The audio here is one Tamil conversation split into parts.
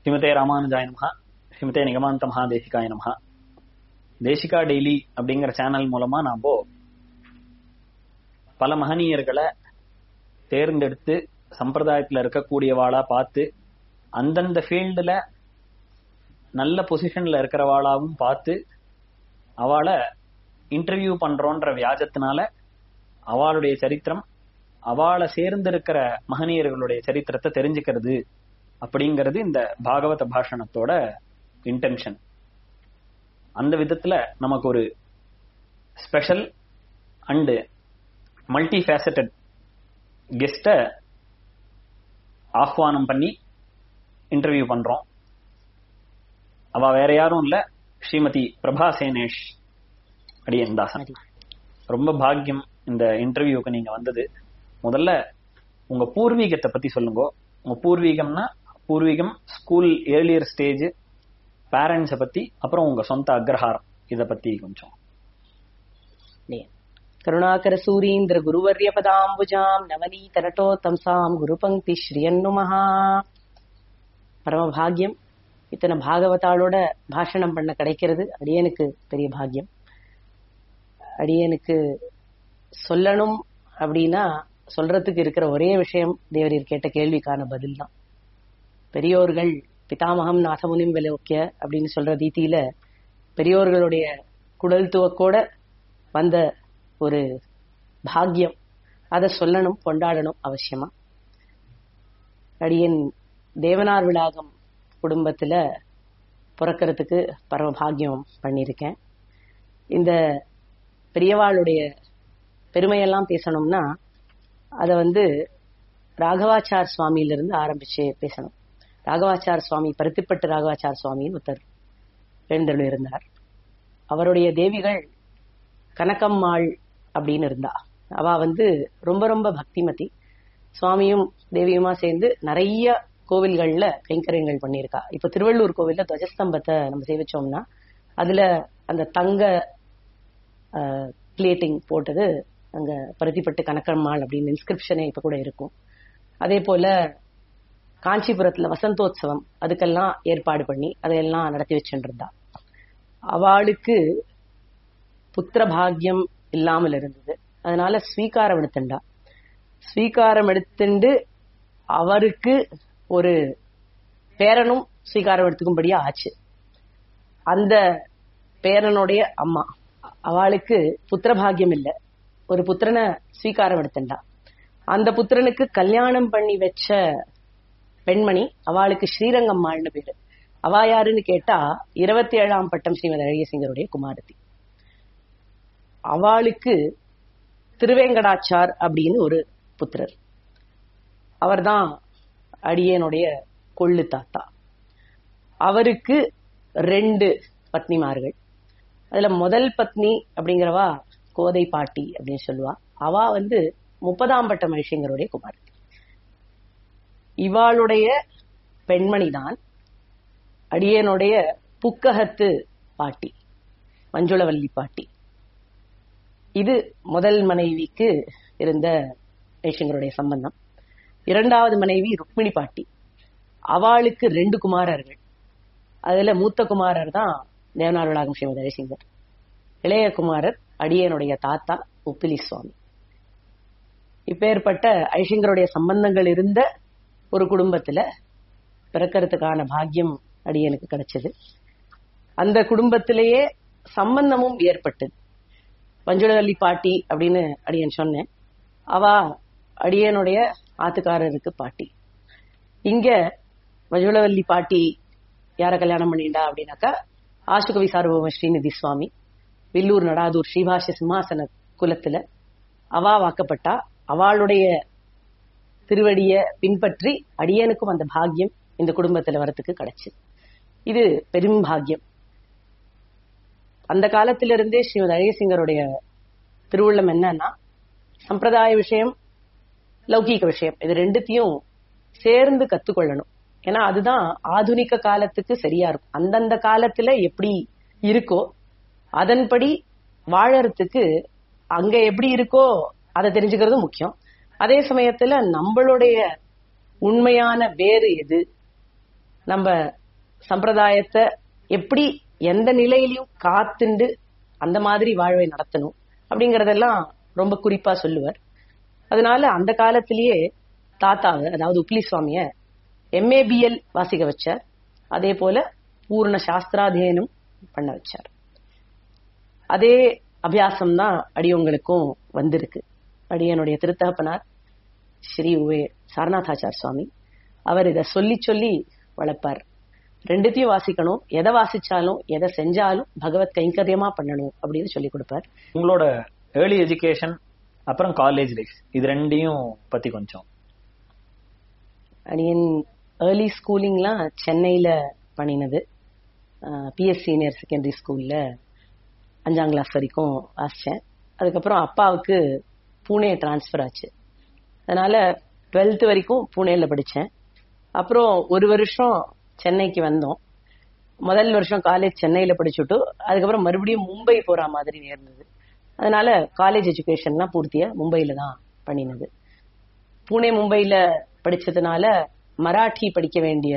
ஸ்ரீமதே ராமானுஜாய நமஹ ஸ்ரீமதே நிகமாந்த மகாதேசிகாய நமஹ தேசிகா டெய்லி அப்படிங்கிற சேனல் மூலமா நாம பல மகனீயர்களை தேர்ந்தெடுத்து சம்பிரதாயத்துல இருக்கக்கூடியவாளா பார்த்து அந்தந்த ஃபீல்டுல நல்ல பொசிஷன்ல இருக்கிறவாளாவும் பார்த்து அவளை இன்டர்வியூ பண்றோன்ற வியாஜத்தினால அவளுடைய சரித்திரம் அவளை சேர்ந்து இருக்கிற மகனீயர்களுடைய சரித்திரத்தை தெரிஞ்சுக்கிறது அப்படிங்கிறது இந்த பாகவத பாஷணத்தோட இன்டென்ஷன் அந்த விதத்துல நமக்கு ஒரு special and multi faceted guest ஆஹ்வானம் பண்ணி இன்டர்வியூ பண்றோம் அவ வேற யாரும் இல்ல ஸ்ரீமதி பிரபா சேனேஷ் அடியன் தாசன் ரொம்ப பாக்கியம் இந்த இன்டர்வியூக்கு நீங்க வந்தது முதல்ல உங்க பூர்வீகத்தை பத்தி சொல்லுங்க உங்க பூர்வீகம்னா பூர்வீகம் ஸ்கூல் ஏர்லியர் ஸ்டேஜ் பேரண்ட்ஸை பத்தி அப்புறம் உங்க சொந்த அக்ரஹாரம் இத பத்தி கொஞ்சம் కరుణాకర సూరీంద్ర గురువర్య పదాంబుజాం నవనీత నటోత్తంసాం గురుపంక్తి ஸ்ரீயன்னுமஹா பரம பாக்கியம் இத்தனை பாகவதாளோட பாஷணம் பண்ண கிடைக்கிறது அடியனுக்கு பெரிய பாக்கியம் அடியனுக்கு சொல்லணும் அப்படின்னா சொல்றதுக்கு இருக்கிற ஒரே விஷயம் தேவரீர் கேட்ட கேள்விக்கான பதில் தான் பெரியோர்கள் பிதாமகம் நாசமுனிம் விலோக்கிய அப்படின்னு சொல்ற ரீதியில பெரியோர்களுடைய குடல் துவக்கோட வந்த ஒரு பாக்கியம் அதை சொல்லணும் கொண்டாடணும் அவசியமா அடியன் தேவனார் விளாகம் குடும்பத்துல பிறக்கிறதுக்கு பரம பாக்கியம் பண்ணியிருக்கேன் இந்த பெரியவாளுடைய பெருமையெல்லாம் பேசணும்னா அதை வந்து ராகவாச்சார் சுவாமியிலிருந்து ஆரம்பிச்சு பேசணும் ராகவாச்சார் சுவாமி பருத்திப்பட்டு ராகவாச்சார் சுவாமின்னு ஒருத்தர் எழுந்தருள் இருந்தார் அவருடைய தேவிகள் கனகம்மாள் அப்படின்னு இருந்தா அவ வந்து ரொம்ப ரொம்ப பக்திமதி சுவாமியும் தேவியுமா சேர்ந்து நிறைய கோவில்கள்ல கைங்கரியங்கள் பண்ணியிருக்கா இப்ப திருவள்ளூர் கோவில்ல துவஜஸ்தம்பத்தை நம்ம சேவிச்சோம்னா அதுல அந்த தங்க பிளேட்டிங் போட்டது அங்க பருத்திப்பட்டு கனக்கம்மாள் அப்படின்னு இன்ஸ்கிரிப்ஷனே இப்ப கூட இருக்கும் அதே போல காஞ்சிபுரத்துல வசந்தோத்சவம் அதுக்கெல்லாம் ஏற்பாடு பண்ணி அதையெல்லாம் நடத்தி வச்சுருந்தா அவளுக்கு புத்திர பாக்கியம் இல்லாமல் இருந்தது அதனால ஸ்வீகாரம் எடுத்துண்டா ஸ்வீகாரம் எடுத்துண்டு அவருக்கு ஒரு பேரனும் ஸ்வீகாரம் எடுத்துக்கும்படியா ஆச்சு அந்த பேரனுடைய அம்மா அவளுக்கு புத்திர பாக்கியம் இல்ல ஒரு புத்திரனை ஸ்வீகாரம் எடுத்துண்டா அந்த புத்திரனுக்கு கல்யாணம் பண்ணி வச்ச பெண்மணி அவளுக்கு ஸ்ரீரங்கம்மாள்னு பேரு அவா யாருன்னு கேட்டா இருபத்தி ஏழாம் பட்டம் ஸ்ரீமதி அழகியசிங்கருடைய குமாரதி அவளுக்கு திருவேங்கடாச்சார் அப்படின்னு ஒரு புத்திரர் அவர்தான் அடியனுடைய கொள்ளு தாத்தா அவருக்கு ரெண்டு பத்னிமார்கள் அதுல முதல் பத்னி அப்படிங்கிறவா கோதை பாட்டி அப்படின்னு சொல்லுவா அவ வந்து முப்பதாம் பட்ட மனுஷங்களுடைய குமாரதி இவாளுடைய பெண்மணி தான் அடியனுடைய புக்ககத்து பாட்டி மஞ்சுளவல்லி பாட்டி இது முதல் மனைவிக்கு இருந்த வைஷங்களுடைய சம்பந்தம் இரண்டாவது மனைவி ருக்மிணி பாட்டி அவளுக்கு ரெண்டு குமாரர்கள் அதுல மூத்த குமாரர் தான் தேவனாருளாகும் ஸ்ரீமதி ஹரிசிங்கர் இளைய குமாரர் அடியனுடைய தாத்தா உப்பிலி சுவாமி இப்பேற்பட்ட ஐஷங்கருடைய சம்பந்தங்கள் இருந்த ஒரு குடும்பத்துல பிறக்கிறதுக்கான பாக்கியம் அடியனுக்கு கிடைச்சது அந்த குடும்பத்திலேயே சம்பந்தமும் ஏற்பட்டது பஞ்சுளவல்லி பாட்டி அப்படின்னு அடியன் சொன்னேன் அவ அடியனுடைய ஆத்துக்காரருக்கு பாட்டி இங்க மஞ்சுளவல்லி பாட்டி யார கல்யாணம் பண்ணிண்டா அப்படின்னாக்கா ஆசுகவி சார்வம ஸ்ரீநிதி சுவாமி வில்லூர் நடாதூர் ஸ்ரீபாஷ சிம்மாசன குலத்துல அவா வாக்கப்பட்டா அவளுடைய திருவடிய பின்பற்றி அடியனுக்கும் அந்த பாக்கியம் இந்த குடும்பத்துல வரத்துக்கு கிடைச்சது இது பெரும் பாக்கியம் அந்த காலத்திலிருந்தே ஸ்ரீமதி அழகசிங்கருடைய திருவுள்ளம் என்னன்னா சம்பிரதாய விஷயம் லௌகீக விஷயம் இது ரெண்டுத்தையும் சேர்ந்து கத்துக்கொள்ளணும் ஏன்னா அதுதான் ஆதுனிக காலத்துக்கு சரியா இருக்கும் அந்தந்த காலத்துல எப்படி இருக்கோ அதன்படி வாழறதுக்கு அங்க எப்படி இருக்கோ அதை தெரிஞ்சுக்கிறது முக்கியம் அதே சமயத்துல நம்மளுடைய உண்மையான வேறு எது நம்ம சம்பிரதாயத்தை எப்படி எந்த நிலையிலையும் காத்துண்டு அந்த மாதிரி வாழ்வை நடத்தணும் அப்படிங்கறதெல்லாம் ரொம்ப குறிப்பா சொல்லுவார் அதனால அந்த காலத்திலேயே தாத்தாவை அதாவது உப்ளி சுவாமிய எம்ஏபிஎல் வாசிக்க வச்சார் அதே போல பூர்ண சாஸ்திராத்தியனம் பண்ண வச்சார் அதே அபியாசம் தான் அடியவங்களுக்கும் வந்திருக்கு அடியனுடைய திருத்தகப்பனார் ஸ்ரீ உவே சாரநாதாச்சார் சுவாமி அவர் இத சொல்லி சொல்லி வளர்ப்பார் ரெண்டுத்தையும் வாசிக்கணும் எதை வாசிச்சாலும் எதை செஞ்சாலும் பகவத் கைங்கரியமா பண்ணணும் அப்படின்னு சொல்லி கொடுப்பார் உங்களோட ஏர்லி எஜுகேஷன் அப்புறம் காலேஜ் லைஃப் இது ரெண்டையும் பத்தி கொஞ்சம் அடியன் ஏர்லி ஸ்கூலிங்லாம் சென்னையில பண்ணினது பிஎஸ் சீனியர் செகண்டரி ஸ்கூல்ல அஞ்சாம் கிளாஸ் வரைக்கும் வாசிச்சேன் அதுக்கப்புறம் அப்பாவுக்கு பூனே டிரான்ஸ்ஃபர் ஆச்சு அதனால டுவெல்த் வரைக்கும் பூனேல படிச்சேன் அப்புறம் ஒரு வருஷம் சென்னைக்கு வந்தோம் முதல் வருஷம் காலேஜ் சென்னையில படிச்சுட்டு அதுக்கப்புறம் மறுபடியும் மும்பை போற மாதிரி நேர்ந்தது அதனால காலேஜ் எஜுகேஷன்லாம் பூர்த்தியா மும்பையில தான் பண்ணினது பூனே மும்பையில படிச்சதுனால மராட்டி படிக்க வேண்டிய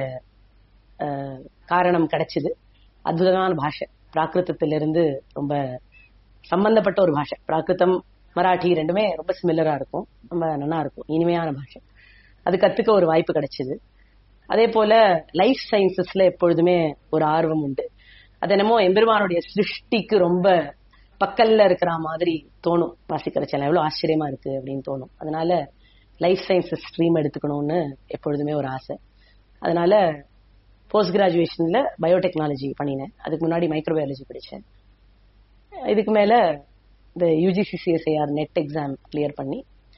அஹ், காரணம் கிடைச்சது அற்புதமான பாஷை பிராகிருதத்திலிருந்து ரொம்ப சம்பந்தப்பட்ட ஒரு பாஷை பிராகிருதம் மராட்டி ரெண்டுமே ரொம்ப சிமிலரா இருக்கும் ரொம்ப நல்லா இருக்கும் இனிமையான பாஷை அது கத்துக்க ஒரு வாய்ப்பு கிடைச்சது அதே போல லைஃப் சயின்சஸ்ல எப்பொழுதுமே ஒரு ஆர்வம் உண்டு அது என்னமோ எம்பெருமானுடைய சிருஷ்டிக்கு ரொம்ப பக்கல்ல இருக்கிற மாதிரி தோணும் வாசிக்கிறச்சல எவ்வளவு ஆச்சரியமா இருக்கு அப்படின்னு தோணும் அதனால லைஃப் சயின்சஸ் ஸ்ட்ரீம் எடுத்துக்கணும்னு எப்பொழுதுமே ஒரு ஆசை அதனால போஸ்ட் கிராஜுவேஷன்ல பயோடெக்னாலஜி பண்ணினேன் அதுக்கு முன்னாடி மைக்ரோபயாலஜி படிச்சேன் இதுக்கு மேல இந்த யூஜிசிசிஎஸ்ஐஆர் நெட் எக்ஸாம் கிளியர் பண்ணி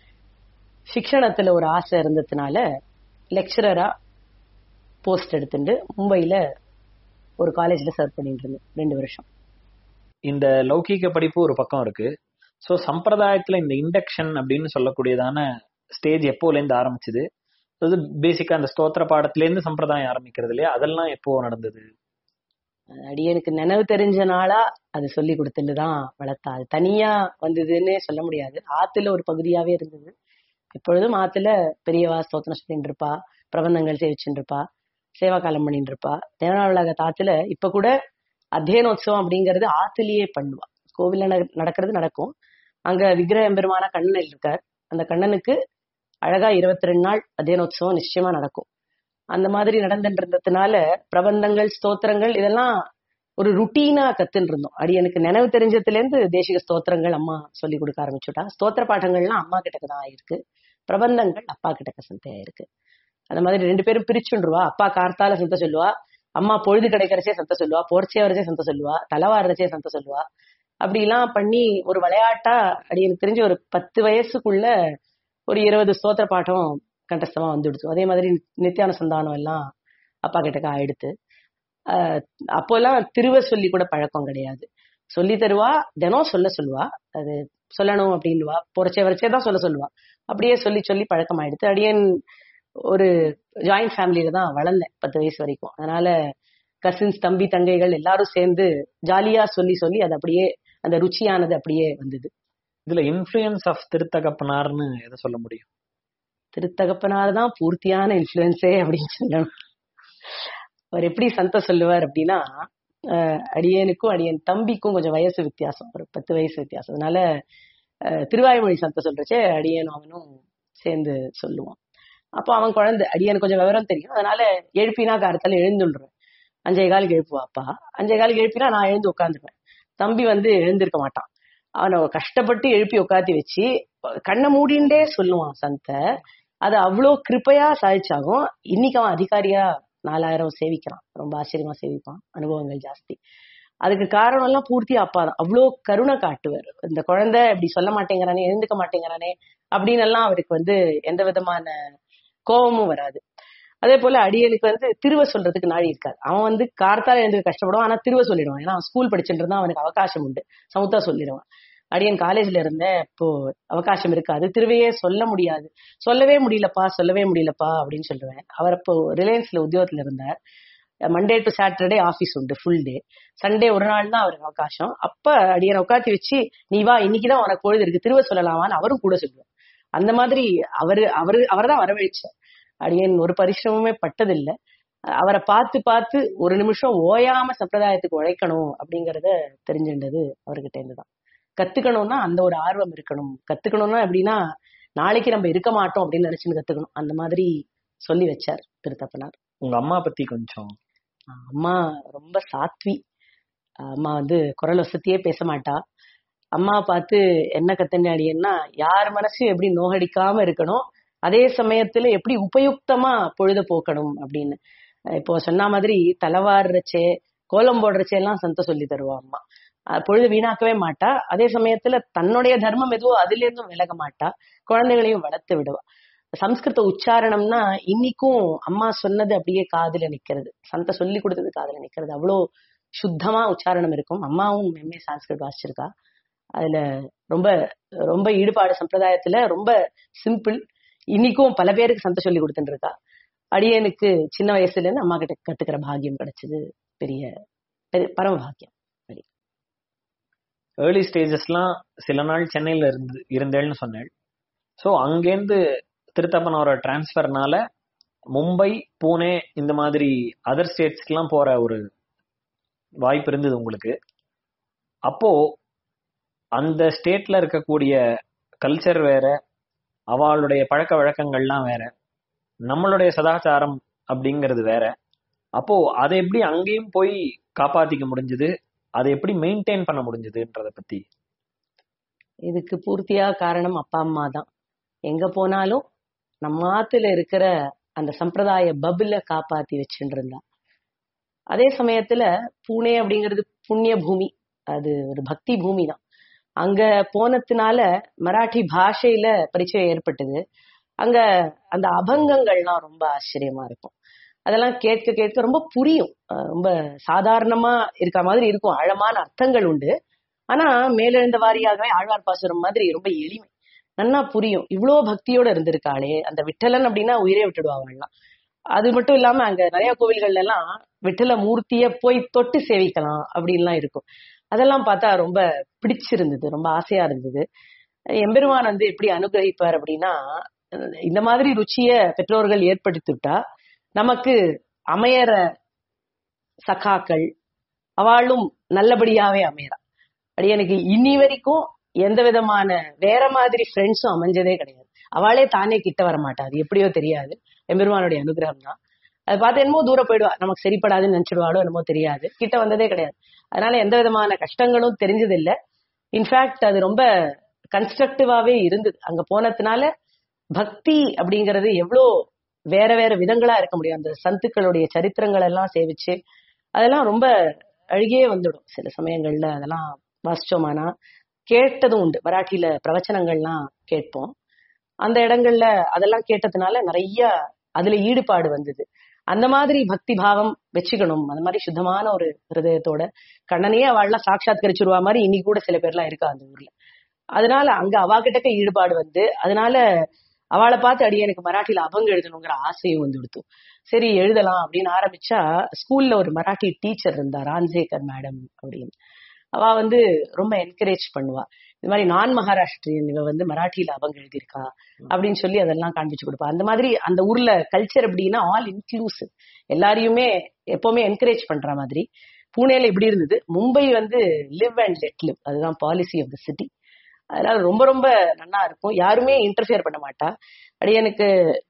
சிக்ஷணத்துல ஒரு ஆசை இருந்ததுனால லெக்சரரா போஸ்ட் எடுத்துட்டு மும்பையில ஒரு காலேஜ்ல சர்வ் பண்ணிட்டு இருந்தேன் ரெண்டு வருஷம் இந்த லௌகீக படிப்பு ஒரு பக்கம் இருக்கு சோ சம்பிரதாயத்துல இந்த இண்டக்ஷன் அப்படின்னு சொல்லக்கூடியதான ஸ்டேஜ் எப்போல இருந்து ஆரம்பிச்சது அதாவது பேசிக்கா அந்த ஸ்தோத்திர பாடத்துல இருந்து சம்பிரதாயம் ஆரம்பிக்கிறது இல்லையா அதெல்லாம் எப்போ நடந்தது அடியனுக்கு நினைவு தெரிஞ்ச நாளா அது சொல்லி கொடுத்துட்டு தான் வளர்த்தா அது தனியா வந்ததுன்னு சொல்ல முடியாது ஆத்துல ஒரு பகுதியாவே இருந்தது எப்பொழுதும் ஆத்துல பெரியவா ஸ்தோத்திரம் சொல்லிட்டு இருப்பா பிரபந்தங்கள் சேவிச்சுட்டு இருப்பா சேவா காலம் பண்ணிட்டு இருப்பா தேவனாவளாக ஆத்துல இப்ப கூட அத்தியனோத்சவம் அப்படிங்கறது ஆத்துலயே பண்ணுவா கோவில்ல நட- நடக்கிறது நடக்கும் அங்க விக்கிரக எம்பெருமான கண்ணன் இருக்கார் அந்த கண்ணனுக்கு அழகா இருபத்தி ரெண்டு நாள் அத்தியனோத்சவம் நிச்சயமா நடக்கும் அந்த மாதிரி நடந்துட்டு இருந்ததுனால பிரபந்தங்கள் ஸ்தோத்திரங்கள் இதெல்லாம் ஒரு ருட்டீனா கத்துன்னு இருந்தோம் அடி எனக்கு நினைவு தெரிஞ்சதுல இருந்து தேசிக ஸ்தோத்திரங்கள் அம்மா சொல்லி கொடுக்க ஆரம்பிச்சுட்டா ஸ்தோத்திர பாடங்கள்லாம் அம்மா கிட்டக்கு தான் ஆயிருக்கு பிரபந்தங்கள் அப்பா கிட்டக்க சந்தை ஆயிருக்கு அந்த மாதிரி ரெண்டு பேரும் பிரிச்சுருவா அப்பா கார்த்தால சந்த சொல்லுவா அம்மா பொழுது கிடைக்கிறச்சே சந்த சொல்லுவா போர்ச்சே வரச்சே சந்த சொல்லுவா தலைவாடுறச்சே சந்த சொல்லுவா அப்படி எல்லாம் பண்ணி ஒரு விளையாட்டா அடி எனக்கு தெரிஞ்சு ஒரு பத்து வயசுக்குள்ள ஒரு இருபது ஸ்தோத்திர பாட்டம் கண்டஸ்தமா வந்துடுச்சு அதே மாதிரி நித்தியான சந்தானம் எல்லாம் அப்பா கிட்டக்க ஆயிடுத்து ஆஹ் அப்போல்லாம் திருவ சொல்லி கூட பழக்கம் கிடையாது சொல்லி தருவா தினம் சொல்ல சொல்லுவா அது சொல்லணும் அப்படின்னுவா பொறச்சே வரைச்சே தான் சொல்ல சொல்லுவா அப்படியே சொல்லி சொல்லி பழக்கம் ஆயிடுத்து அடியேன் ஒரு ஜாயிண்ட் ஃபேமிலியில தான் வளர்ந்தேன் பத்து வயசு வரைக்கும் அதனால கசின்ஸ் தம்பி தங்கைகள் எல்லாரும் சேர்ந்து ஜாலியா சொல்லி சொல்லி அது அப்படியே அந்த ருச்சியானது அப்படியே வந்தது இதுல இன்ஃபுளுயன்ஸ் ஆஃப் திருத்தகப்பனார்னு எதை சொல்ல முடியும் திருத்தகப்பனார் தான் பூர்த்தியான இன்ஃபுளுன்ஸே அப்படின்னு சொல்லணும் அவர் எப்படி சந்த சொல்லுவார் அப்படின்னா அஹ், அடியனுக்கும் அடியன் தம்பிக்கும் கொஞ்சம் வயசு வித்தியாசம் ஒரு பத்து வயசு வித்தியாசம் அதனால அஹ், திருவாய்மொழி சந்த சொல்றச்சே அடியனும் அவனும் சேர்ந்து சொல்லுவான் அப்போ அவன் குழந்தை அடியனுக்கு கொஞ்சம் விவரம் தெரியும் அதனால எழுப்பினா காரத்தால எழுந்துடுறேன் அஞ்சே காலுக்கு எழுப்புவா அப்பா அஞ்சே காலுக்கு எழுப்பினா நான் எழுந்து உட்காந்துருவேன் தம்பி வந்து எழுந்திருக்க மாட்டான் அவனை கஷ்டப்பட்டு எழுப்பி உட்காத்தி வச்சு கண்ணை மூடிண்டே சொல்லுவான் சந்த அது அவ்வளோ கிருப்பையா சாதிச்சாகும் இன்னைக்கு அவன் அதிகாரியா நாலாயிரம் சேவிக்கிறான் ரொம்ப ஆச்சரியமா சேவிப்பான் அனுபவங்கள் ஜாஸ்தி அதுக்கு காரணம் எல்லாம் பூர்த்தி அப்பா தான் அவ்வளோ கருணை காட்டுவார் இந்த குழந்தை இப்படி சொல்ல மாட்டேங்கிறானே எழுந்துக்க மாட்டேங்கிறானே அப்படின்னு எல்லாம் அவருக்கு வந்து எந்த விதமான கோபமும் வராது அதே போல அடியனுக்கு வந்து திருவ சொல்றதுக்கு நாடி இருக்காது அவன் வந்து கார்த்தால எழுந்து கஷ்டப்படுவான் ஆனா திருவ சொல்லிடுவான் ஏன்னா அவன் ஸ்கூல் படிச்சுட்டு இருந்தா அவனுக்கு அவகாசம் உண்டு சமுத்தா சொல்லிடுவான் அடியன் காலேஜ்ல இருந்தேன் இப்போ அவகாசம் இருக்காது திருவையே சொல்ல முடியாது சொல்லவே முடியலப்பா சொல்லவே முடியலப்பா அப்படின்னு சொல்லுவேன் அவர் இப்போ ரிலையன்ஸ்ல உத்தியோகத்துல இருந்தார் மண்டே டு சாட்டர்டே ஆபீஸ் உண்டு ஃபுல் டே சண்டே ஒரு நாள் தான் அவருக்கு அவகாசம் அப்ப அடியனை உட்காத்தி வச்சு நீ வா இன்னைக்குதான் உனக்கு பொழுது இருக்கு திருவ சொல்லலாமான்னு அவரும் கூட சொல்லுவார் அந்த மாதிரி அவரு அவரு அவர்தான் வரவழைச்சார் அடியன் ஒரு பரிசிரமமே பட்டதில்லை அவரை பார்த்து பார்த்து ஒரு நிமிஷம் ஓயாம சம்பிரதாயத்துக்கு உழைக்கணும் அப்படிங்கறத தெரிஞ்சின்றது அவர்கிட்ட இருந்துதான் கத்துக்கணும்னா அந்த ஒரு ஆர்வம் இருக்கணும் கத்துக்கணும்னா எப்படின்னா நாளைக்கு நம்ம இருக்க மாட்டோம் அப்படின்னு நினைச்சுன்னு கத்துக்கணும் அந்த மாதிரி சொல்லி வச்சார் திருத்தப்பனார் உங்க அம்மா பத்தி கொஞ்சம் அம்மா ரொம்ப சாத்வி அம்மா வந்து குரல் வசதியே பேச மாட்டா அம்மா பார்த்து என்ன கத்தனாடியன்னா யார் மனசையும் எப்படி நோகடிக்காம இருக்கணும் அதே சமயத்துல எப்படி உபயுக்தமா பொழுத போக்கணும் அப்படின்னு அஹ் இப்போ சொன்ன மாதிரி தலைவாடுறச்சே கோலம் போடுறச்சே எல்லாம் சந்த சொல்லி தருவா அம்மா அஹ் பொழுது வீணாக்கவே மாட்டா அதே சமயத்துல தன்னுடைய தர்மம் எதுவோ அதுல இருந்தும் விலக மாட்டா குழந்தைகளையும் வளர்த்து விடுவா சம்ஸ்கிருத உச்சாரணம்னா இன்னைக்கும் அம்மா சொன்னது அப்படியே காதுல நிக்கிறது சந்த சொல்லி கொடுத்தது காதுல நிக்கிறது அவ்வளோ சுத்தமா உச்சாரணம் இருக்கும் அம்மாவும் எம்ஏ சான்ஸ்கிருத் வாசிச்சிருக்கா அதுல ரொம்ப ரொம்ப ஈடுபாடு சம்பிரதாயத்துல ரொம்ப சிம்பிள் இன்னைக்கும் பல பேருக்கு சந்த சொல்லி கொடுத்துட்டு இருக்கா அடியனுக்கு சின்ன வயசுல இருந்து அம்மா கிட்ட கத்துக்கிற பாக்கியம் கிடைச்சது பெரிய பெரிய பரம பாக்கியம் ஏர்லி ஸ்டேஜஸ்லாம் சில நாள் சென்னையில இருந்து இருந்தேன்னு சொன்னேன் ஸோ அங்கேருந்து திருத்தப்பனோட டிரான்ஸ்ஃபர்னால மும்பை பூனே இந்த மாதிரி அதர் ஸ்டேட்ஸ்க்குலாம் போற ஒரு வாய்ப்பு இருந்தது உங்களுக்கு அப்போ அந்த ஸ்டேட்ல இருக்கக்கூடிய கல்ச்சர் வேற அவளுடைய பழக்க வழக்கங்கள்லாம் வேற நம்மளுடைய சதாச்சாரம் அப்படிங்கிறது வேற அப்போ அதை எப்படி அங்கேயும் போய் காப்பாத்திக்க முடிஞ்சது அதை எப்படி மெயின்டைன் பண்ண முடிஞ்சதுன்றத பத்தி இதுக்கு பூர்த்தியா காரணம் அப்பா அம்மா தான் எங்க போனாலும் நம்ம ஆத்துல இருக்கிற அந்த சம்பிரதாய பபுல காப்பாத்தி வச்சுட்டு இருந்தா அதே சமயத்துல பூனே அப்படிங்கிறது புண்ணிய பூமி அது ஒரு பக்தி பூமி தான் அங்க போனதுனால மராட்டி பாஷையில பரிச்சயம் ஏற்பட்டது அங்க அந்த அபங்கங்கள்லாம் ரொம்ப ஆச்சரியமா இருக்கும் அதெல்லாம் கேட்க கேட்க ரொம்ப புரியும் அஹ் ரொம்ப சாதாரணமா இருக்க மாதிரி இருக்கும் ஆழமான அர்த்தங்கள் உண்டு ஆனா மேலெழுந்த வாரியாகவே ஆழ்வார் பாசுரம் மாதிரி ரொம்ப எளிமை நன்னா புரியும் இவ்வளோ பக்தியோட இருந்திருக்காளே அந்த விட்டலன் அப்படின்னா உயிரே விட்டுடுவாங்கலாம் அது மட்டும் இல்லாம அங்க நிறைய கோவில்கள்ல எல்லாம் விட்டல மூர்த்திய போய் தொட்டு சேவிக்கலாம் அப்படின்லாம் இருக்கும் அதெல்லாம் பார்த்தா ரொம்ப பிடிச்சிருந்தது ரொம்ப ஆசையா இருந்தது எம்பெருமான் வந்து எப்படி அனுகிரகிப்பார் அப்படின்னா இந்த மாதிரி ருச்சிய பெற்றோர்கள் ஏற்படுத்தி விட்டா நமக்கு அமையற சகாக்கள் அவளும் நல்லபடியாவே அமையறா அப்படி எனக்கு இன்னி வரைக்கும் எந்த விதமான வேற மாதிரி ஃப்ரெண்ட்ஸும் அமைஞ்சதே கிடையாது அவளே தானே கிட்ட வர மாட்டா அது எப்படியோ தெரியாது எம்பெருமானுடைய அனுகிரகம் தான் அது பார்த்து என்னமோ தூரம் போயிடுவா நமக்கு சரிப்படாதுன்னு நினைச்சிடுவாளோ என்னமோ தெரியாது கிட்ட வந்ததே கிடையாது அதனால எந்த விதமான கஷ்டங்களும் தெரிஞ்சது இல்ல இன்ஃபேக்ட் அது ரொம்ப கன்ஸ்ட்ரக்டிவாவே இருந்தது அங்க போனதுனால பக்தி அப்படிங்கிறது எவ்வளோ வேற வேற விதங்களா இருக்க முடியும் அந்த சந்துக்களுடைய சரித்திரங்கள் எல்லாம் சேவிச்சு அதெல்லாம் ரொம்ப அழுகியே வந்துடும் சில சமயங்கள்ல அதெல்லாம் வாசிச்சோமானா கேட்டதும் உண்டு மராட்டியில பிரவச்சனங்கள்லாம் கேட்போம் அந்த இடங்கள்ல அதெல்லாம் கேட்டதுனால நிறைய அதுல ஈடுபாடு வந்தது அந்த மாதிரி பக்தி பாவம் வச்சுக்கணும் அந்த மாதிரி சுத்தமான ஒரு ஹிருதயத்தோட கண்ணனையே அவள்லாம் சாட்சாத்கரிச்சிருவா மாதிரி இன்னைக்கு கூட சில பேர்லாம் இருக்கா அந்த ஊர்ல அதனால அங்க அவா கிட்டக்க ஈடுபாடு வந்து அதனால அவளை பார்த்து அடி எனக்கு மராட்டியில அபங்க எழுதணுங்கிற ஆசையும் வந்து கொடுத்து சரி எழுதலாம் அப்படின்னு ஆரம்பிச்சா ஸ்கூல்ல ஒரு மராட்டி டீச்சர் இருந்தா ரான்சேகர் மேடம் அப்படின்னு அவ வந்து ரொம்ப என்கரேஜ் பண்ணுவா இது மாதிரி நான் மகாராஷ்டிரியன் இவ வந்து மராட்டியில அபங்க எழுதியிருக்கா அப்படின்னு சொல்லி அதெல்லாம் காண்பிச்சு கொடுப்பா அந்த மாதிரி அந்த ஊர்ல கல்ச்சர் எப்படின்னா ஆல் இன்க்ளூசிவ் எல்லாரையுமே எப்பவுமே என்கரேஜ் பண்ற மாதிரி பூனேல இப்படி இருந்தது மும்பை வந்து லிவ் அண்ட் லெட் லிவ் அதுதான் பாலிசி ஆஃப் த சிட்டி அதனால ரொம்ப ரொம்ப நல்லா இருக்கும் யாருமே இன்டர்ஃபியர் பண்ண மாட்டா அப்படி எனக்கு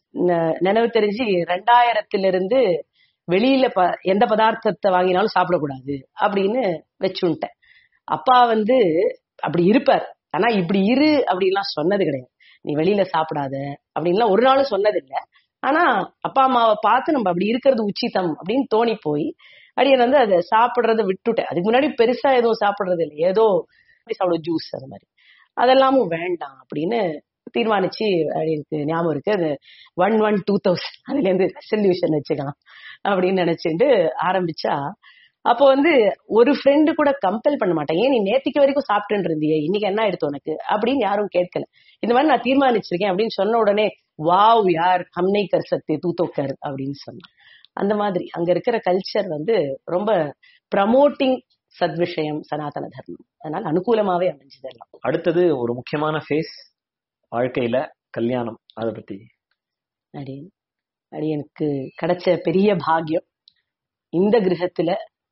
நினைவு தெரிஞ்சு ரெண்டாயிரத்துல இருந்து வெளியில ப எந்த பதார்த்தத்தை வாங்கினாலும் சாப்பிடக்கூடாது அப்படின்னு வச்சுட்டேன் அப்பா வந்து அப்படி இருப்பார் ஆனா இப்படி இரு அப்படின்லாம் சொன்னது கிடையாது நீ வெளியில சாப்பிடாத அப்படின்லாம் ஒரு நாளும் சொன்னது இல்லை ஆனா அப்பா அம்மாவை பார்த்து நம்ம அப்படி இருக்கிறது உச்சிதம் அப்படின்னு தோணி போய் அடியன் வந்து அதை சாப்பிடுறத விட்டுட்டேன் அதுக்கு முன்னாடி பெருசா எதுவும் சாப்பிடுறது இல்லை ஏதோ சாப்பிட ஜூஸ் அது மாதிரி அதெல்லாமும் வேண்டாம் அப்படின்னு தீர்மானிச்சு எனக்கு ஞாபகம் இருக்கு அது ஒன் ஒன் டூ தௌசண்ட் அதுல இருந்து ரெசல்யூஷன் வச்சுக்கலாம் அப்படின்னு நினைச்சுட்டு ஆரம்பிச்சா அப்போ வந்து ஒரு ஃப்ரெண்டு கூட கம்பல் பண்ண மாட்டேன் ஏன் நீ நேத்திக்கு வரைக்கும் சாப்பிட்டு இருந்தியே இன்னைக்கு என்ன ஆயிடுத்து உனக்கு அப்படின்னு யாரும் கேட்கல இந்த மாதிரி நான் தீர்மானிச்சிருக்கேன் அப்படின்னு சொன்ன உடனே வாவ் யார் ஹம்னை கர் சக்தி தூத்தோக்கர் அப்படின்னு சொன்னான் அந்த மாதிரி அங்க இருக்கிற கல்ச்சர் வந்து ரொம்ப ப்ரமோட்டிங் சத்விஷயம் சனாதன தர்மம் அதனால அனுகூலமாவே அமைஞ்சது எல்லாம் அடுத்தது ஒரு முக்கியமான ஃபேஸ் வாழ்க்கையில கல்யாணம் அதை பத்தி அப்படின்னு அடியனுக்கு கிடைச்ச பெரிய பாக்கியம் இந்த கிரகத்துல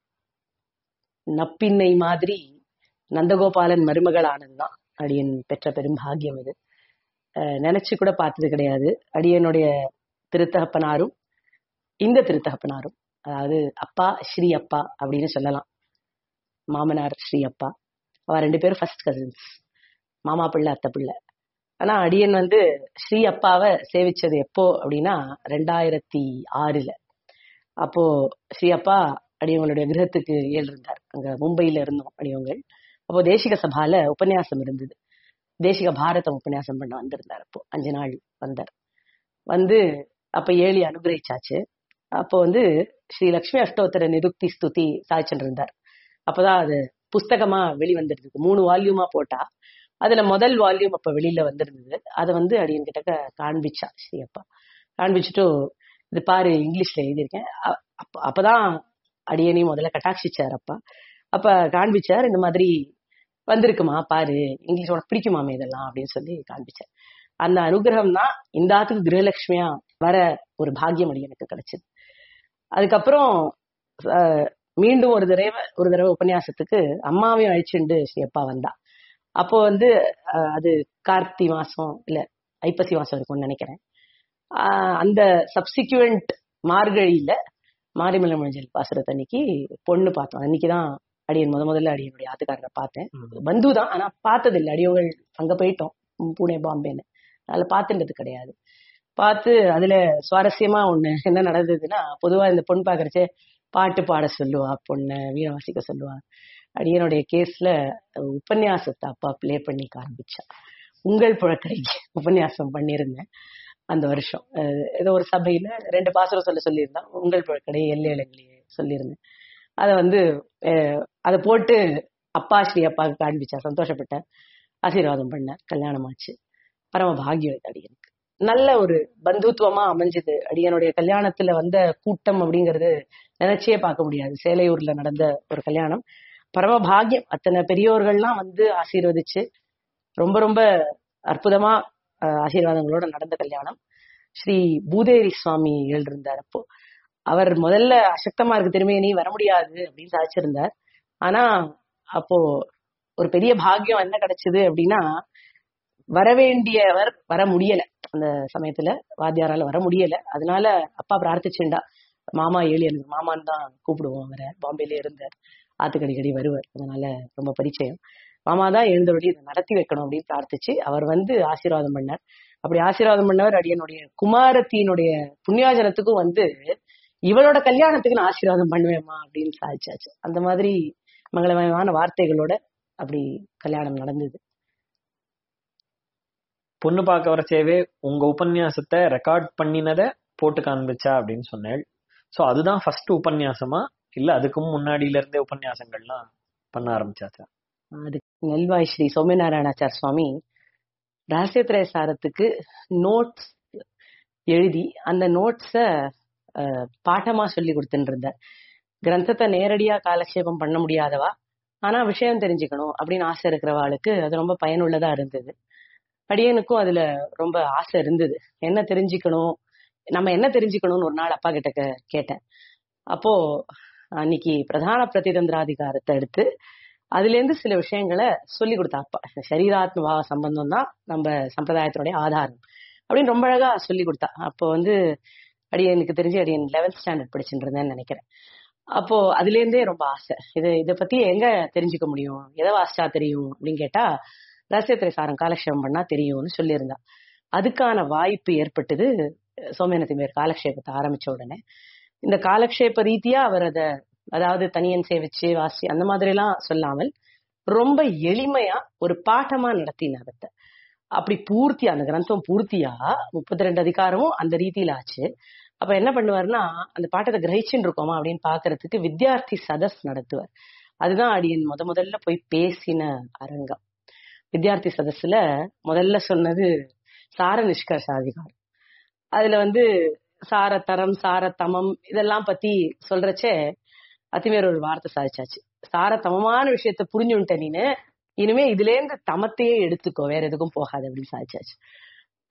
நப்பின்னை மாதிரி நந்தகோபாலன் மருமகள் ஆனதுதான் அடியன் பெற்ற பெரும் பாக்கியம் இது அஹ் நினைச்சு கூட பார்த்தது கிடையாது அடியனுடைய திருத்தகப்பனாரும் இந்த திருத்தகப்பனாரும் அதாவது அப்பா ஸ்ரீ அப்பா அப்படின்னு சொல்லலாம் மாமனார் ஸ்ரீ அப்பா அவ ரெண்டு பேரும் ஃபர்ஸ்ட் கசின்ஸ் மாமா பிள்ளை அத்தை பிள்ளை ஆனா அடியன் வந்து ஸ்ரீ அப்பாவை சேவிச்சது எப்போ அப்படின்னா ரெண்டாயிரத்தி ஆறுல அப்போ ஸ்ரீ அப்பா அடியவங்களுடைய கிரகத்துக்கு ஏழு இருந்தார் அங்க மும்பையில இருந்தோம் அடியவங்கள் அப்போ தேசிக சபால உபன்யாசம் இருந்தது தேசிக பாரதம் உபன்யாசம் பண்ண வந்திருந்தார் அப்போ அஞ்சு நாள் வந்தார் வந்து அப்ப ஏழி அனுகிரகிச்சாச்சு அப்போ வந்து ஸ்ரீ லக்ஷ்மி அஷ்டோத்தர நிருக்தி ஸ்துதி சாய்ச்சன் இருந்தார் அப்பதான் அது புஸ்தகமா வெளிவந்திருக்கு மூணு வால்யூமா போட்டா அதுல முதல் வால்யூம் அப்ப வெளியில வந்திருந்தது அதை வந்து அடியன் கிட்ட காண்பிச்சா ஸ்ரீ அப்பா காண்பிச்சுட்டு இது பாரு இங்கிலீஷ்ல எழுதியிருக்கேன் அ- அப்ப அப்பதான் அடியனையும் முதல்ல கட்டாட்சிச்சார் அப்பா அப்ப காண்பிச்சார் இந்த மாதிரி வந்திருக்குமா பாரு இங்கிலீஷ் உனக்கு பிடிக்குமாமே இதெல்லாம் அப்படின்னு சொல்லி காண்பிச்சார் அந்த அனுகிரகம் தான் இந்த ஆத்துக்கு கிரகலட்சுமியா வர ஒரு பாக்கியம் அடியனுக்கு கிடைச்சது அதுக்கப்புறம் அஹ், மீண்டும் ஒரு தடவை ஒரு தடவை உபன்யாசத்துக்கு அம்மாவையும் அழிச்சுண்டு ஸ்ரீ அப்பா வந்தா அப்போ வந்து அஹ், அது கார்த்தி மாசம் இல்ல ஐப்பசி மாசம் இருக்கும்னு நினைக்கிறேன் ஆஹ் அந்த சப்சிக்வெண்ட் மார்கழியில மாரிமலை மஞ்சள் பாசுரத்து அன்னைக்கு பொண்ணு பார்த்தோம் அன்னைக்குதான் அடியன் முத முதல்ல அடியனுடைய ஆத்துக்காரரை பார்த்தேன் பந்து தான் ஆனா பார்த்தது இல்லை அடியோகள் அங்க போயிட்டோம் உம், புனே பாம்பேன்னு அதுல பார்த்துன்றது கிடையாது பார்த்து அதுல சுவாரஸ்யமா ஒண்ணு என்ன நடந்ததுன்னா பொதுவா இந்த பொண்ணு பாக்குறச்சே பாட்டு பாட சொல்லுவா பொண்ணு வீணை வாசிக்க சொல்லுவா அடியனுடைய கேஸ்ல உபன்யாசத்தை அப்பா ப்ளே பண்ணி காண்பிச்சா உங்கள் புழக்கரைக்கு உபன்யாசம் பண்ணியிருந்தேன் அந்த வருஷம் அஹ் ஏதோ ஒரு சபையில ரெண்டு பாசுரம் சொல்ல சொல்லியிருந்தான் உங்கள் புழக்கடை எல்லை இளங்கலையே சொல்லியிருந்தேன் அதை வந்து அஹ் அதை போட்டு அப்பா ஸ்ரீ அப்பாவுக்கு காண்பிச்சா சந்தோஷப்பட்டேன் ஆசீர்வாதம் பண்ண கல்யாணம் ஆச்சு பரம பாகியம் இது அடியனுக்கு நல்ல ஒரு பந்துத்துவமா அமைஞ்சது அடியனுடைய கல்யாணத்துல வந்த கூட்டம் அப்படிங்கிறது நினைச்சே பார்க்க முடியாது சேலையூர்ல நடந்த ஒரு கல்யாணம் பரம பாகியம் அத்தனை பெரியோர்கள்லாம் வந்து ஆசீர்வதிச்சு ரொம்ப ரொம்ப அற்புதமா அஹ், ஆசீர்வாதங்களோட நடந்த கல்யாணம் ஸ்ரீ பூதேரி சுவாமி எழுந்திருந்தார் அப்போ அவர் முதல்ல அசக்தமா இருக்கு திரும்பி நீ வர முடியாது அப்படின்னு சாதிச்சிருந்தார் ஆனா அப்போ ஒரு பெரிய பாக்கியம் என்ன கிடைச்சது அப்படின்னா வரவேண்டியவர் வர முடியல அந்த சமயத்துல வாத்தியாரால வர முடியல அதனால அப்பா பிரார்த்திச்சுண்டா மாமா ஏழி எனக்கு மாமான்னு தான் கூப்பிடுவோம் அவரை பாம்பேல இருந்தார் ஆத்துக்கு அடிக்கடி வருவார் அதனால ரொம்ப பரிச்சயம் மாமா தான் எழுந்தபடி இதை நடத்தி வைக்கணும் அப்படின்னு பிரார்த்திச்சு அவர் வந்து ஆசீர்வாதம் பண்ணார் அப்படி ஆசீர்வாதம் பண்ணவர் அடியனுடைய குமாரத்தினுடைய புண்ணியாஜனத்துக்கும் வந்து இவளோட கல்யாணத்துக்கு நான் ஆசீர்வாதம் பண்ணுவேம்மா அப்படின்னு சாதிச்சாச்சு அந்த மாதிரி மங்களமயமான வார்த்தைகளோட அப்படி கல்யாணம் நடந்தது பொண்ணு பார்க்க வரச்சேவே உங்க உபன்யாசத்தை ரெக்கார்ட் பண்ணினத போட்டு காண்பிச்சா அப்படின்னு சொன்னேன் சோ அதுதான் ஃபர்ஸ்ட் உபன்யாசமா இல்ல அதுக்கும் முன்னாடியில இருந்தே உபன்யாசங்கள்லாம் பண்ண ஆரம்பிச்சாச்சா அது நெல்வாய் ஸ்ரீ சௌமியநாராயணாச்சார் சுவாமி ரகசியத்திரை சாரத்துக்கு நோட்ஸ் எழுதி அந்த நோட்ஸ பாட்டமா சொல்லி கொடுத்துட்டு இருந்தார் கிரந்தத்தை நேரடியா காலக்ஷேபம் பண்ண முடியாதவா ஆனா விஷயம் தெரிஞ்சுக்கணும் அப்படின்னு ஆசை இருக்கிறவாளுக்கு அது ரொம்ப பயனுள்ளதா இருந்தது அடியனுக்கும் அதுல ரொம்ப ஆசை இருந்தது என்ன தெரிஞ்சுக்கணும் நம்ம என்ன தெரிஞ்சுக்கணும்னு ஒரு நாள் அப்பா கிட்ட கே- கேட்டேன் அப்போ அன்னைக்கு பிரதான பிரதிதந்திராதிகாரத்தை எடுத்து அதுல இருந்து சில விஷயங்களை சொல்லி கொடுத்தா அப்பா சரீராத்ம பாவ சம்பந்தம் தான் நம்ம சம்பிரதாயத்தினுடைய ஆதாரம் அப்படின்னு ரொம்ப அழகா சொல்லி கொடுத்தா அப்போ வந்து அடியனுக்கு தெரிஞ்சு அடியன் லெவன்த் ஸ்டாண்டர்ட் படிச்சுட்டு இருந்தேன்னு நினைக்கிறேன் அப்போ அதுல இருந்தே ரொம்ப ஆசை இது இதை பத்தி எங்க தெரிஞ்சுக்க முடியும் எதை வாசிச்சா தெரியும் அப்படின்னு கேட்டா ரகசியத்திரை சாரம் காலக்ஷேபம் பண்ணா தெரியும்னு சொல்லியிருந்தா அதுக்கான வாய்ப்பு ஏற்பட்டது சோமேனத்தி மேர் காலக்ஷேபத்தை ஆரம்பிச்ச உடனே இந்த காலக்ஷேப ரீதியா அவர் அத அதாவது தனியன் சேவிச்சு வாசி அந்த மாதிரி எல்லாம் சொல்லாமல் ரொம்ப எளிமையா ஒரு பாட்டமா நடத்தினார் அதை அப்படி பூர்த்தியா அந்த கிரந்தம் பூர்த்தியா முப்பத்தி ரெண்டு அதிகாரமும் அந்த ரீதியில ஆச்சு அப்ப என்ன பண்ணுவாருன்னா அந்த பாட்டத்தை கிரகிச்சுன்னு இருக்கோமா அப்படின்னு பாக்குறதுக்கு வித்யார்த்தி சதஸ் நடத்துவார் அதுதான் அடியன் முத முதல்ல போய் பேசின அரங்கம் வித்யார்த்தி சதஸ்ல முதல்ல சொன்னது சார நிஷ்கர்ஷாதிகாரம் அதுல வந்து சாரத்தரம் சாரத்தமம் இதெல்லாம் பத்தி சொல்றச்சே அத்திமேர் ஒரு வார்த்தை சாதிச்சாச்சு சாரத்தமமான விஷயத்த புரிஞ்சுன்ட்ட நீனு இனிமே இதுல இருந்து தமத்தையே எடுத்துக்கோ வேற எதுக்கும் போகாது அப்படின்னு சாதிச்சாச்சு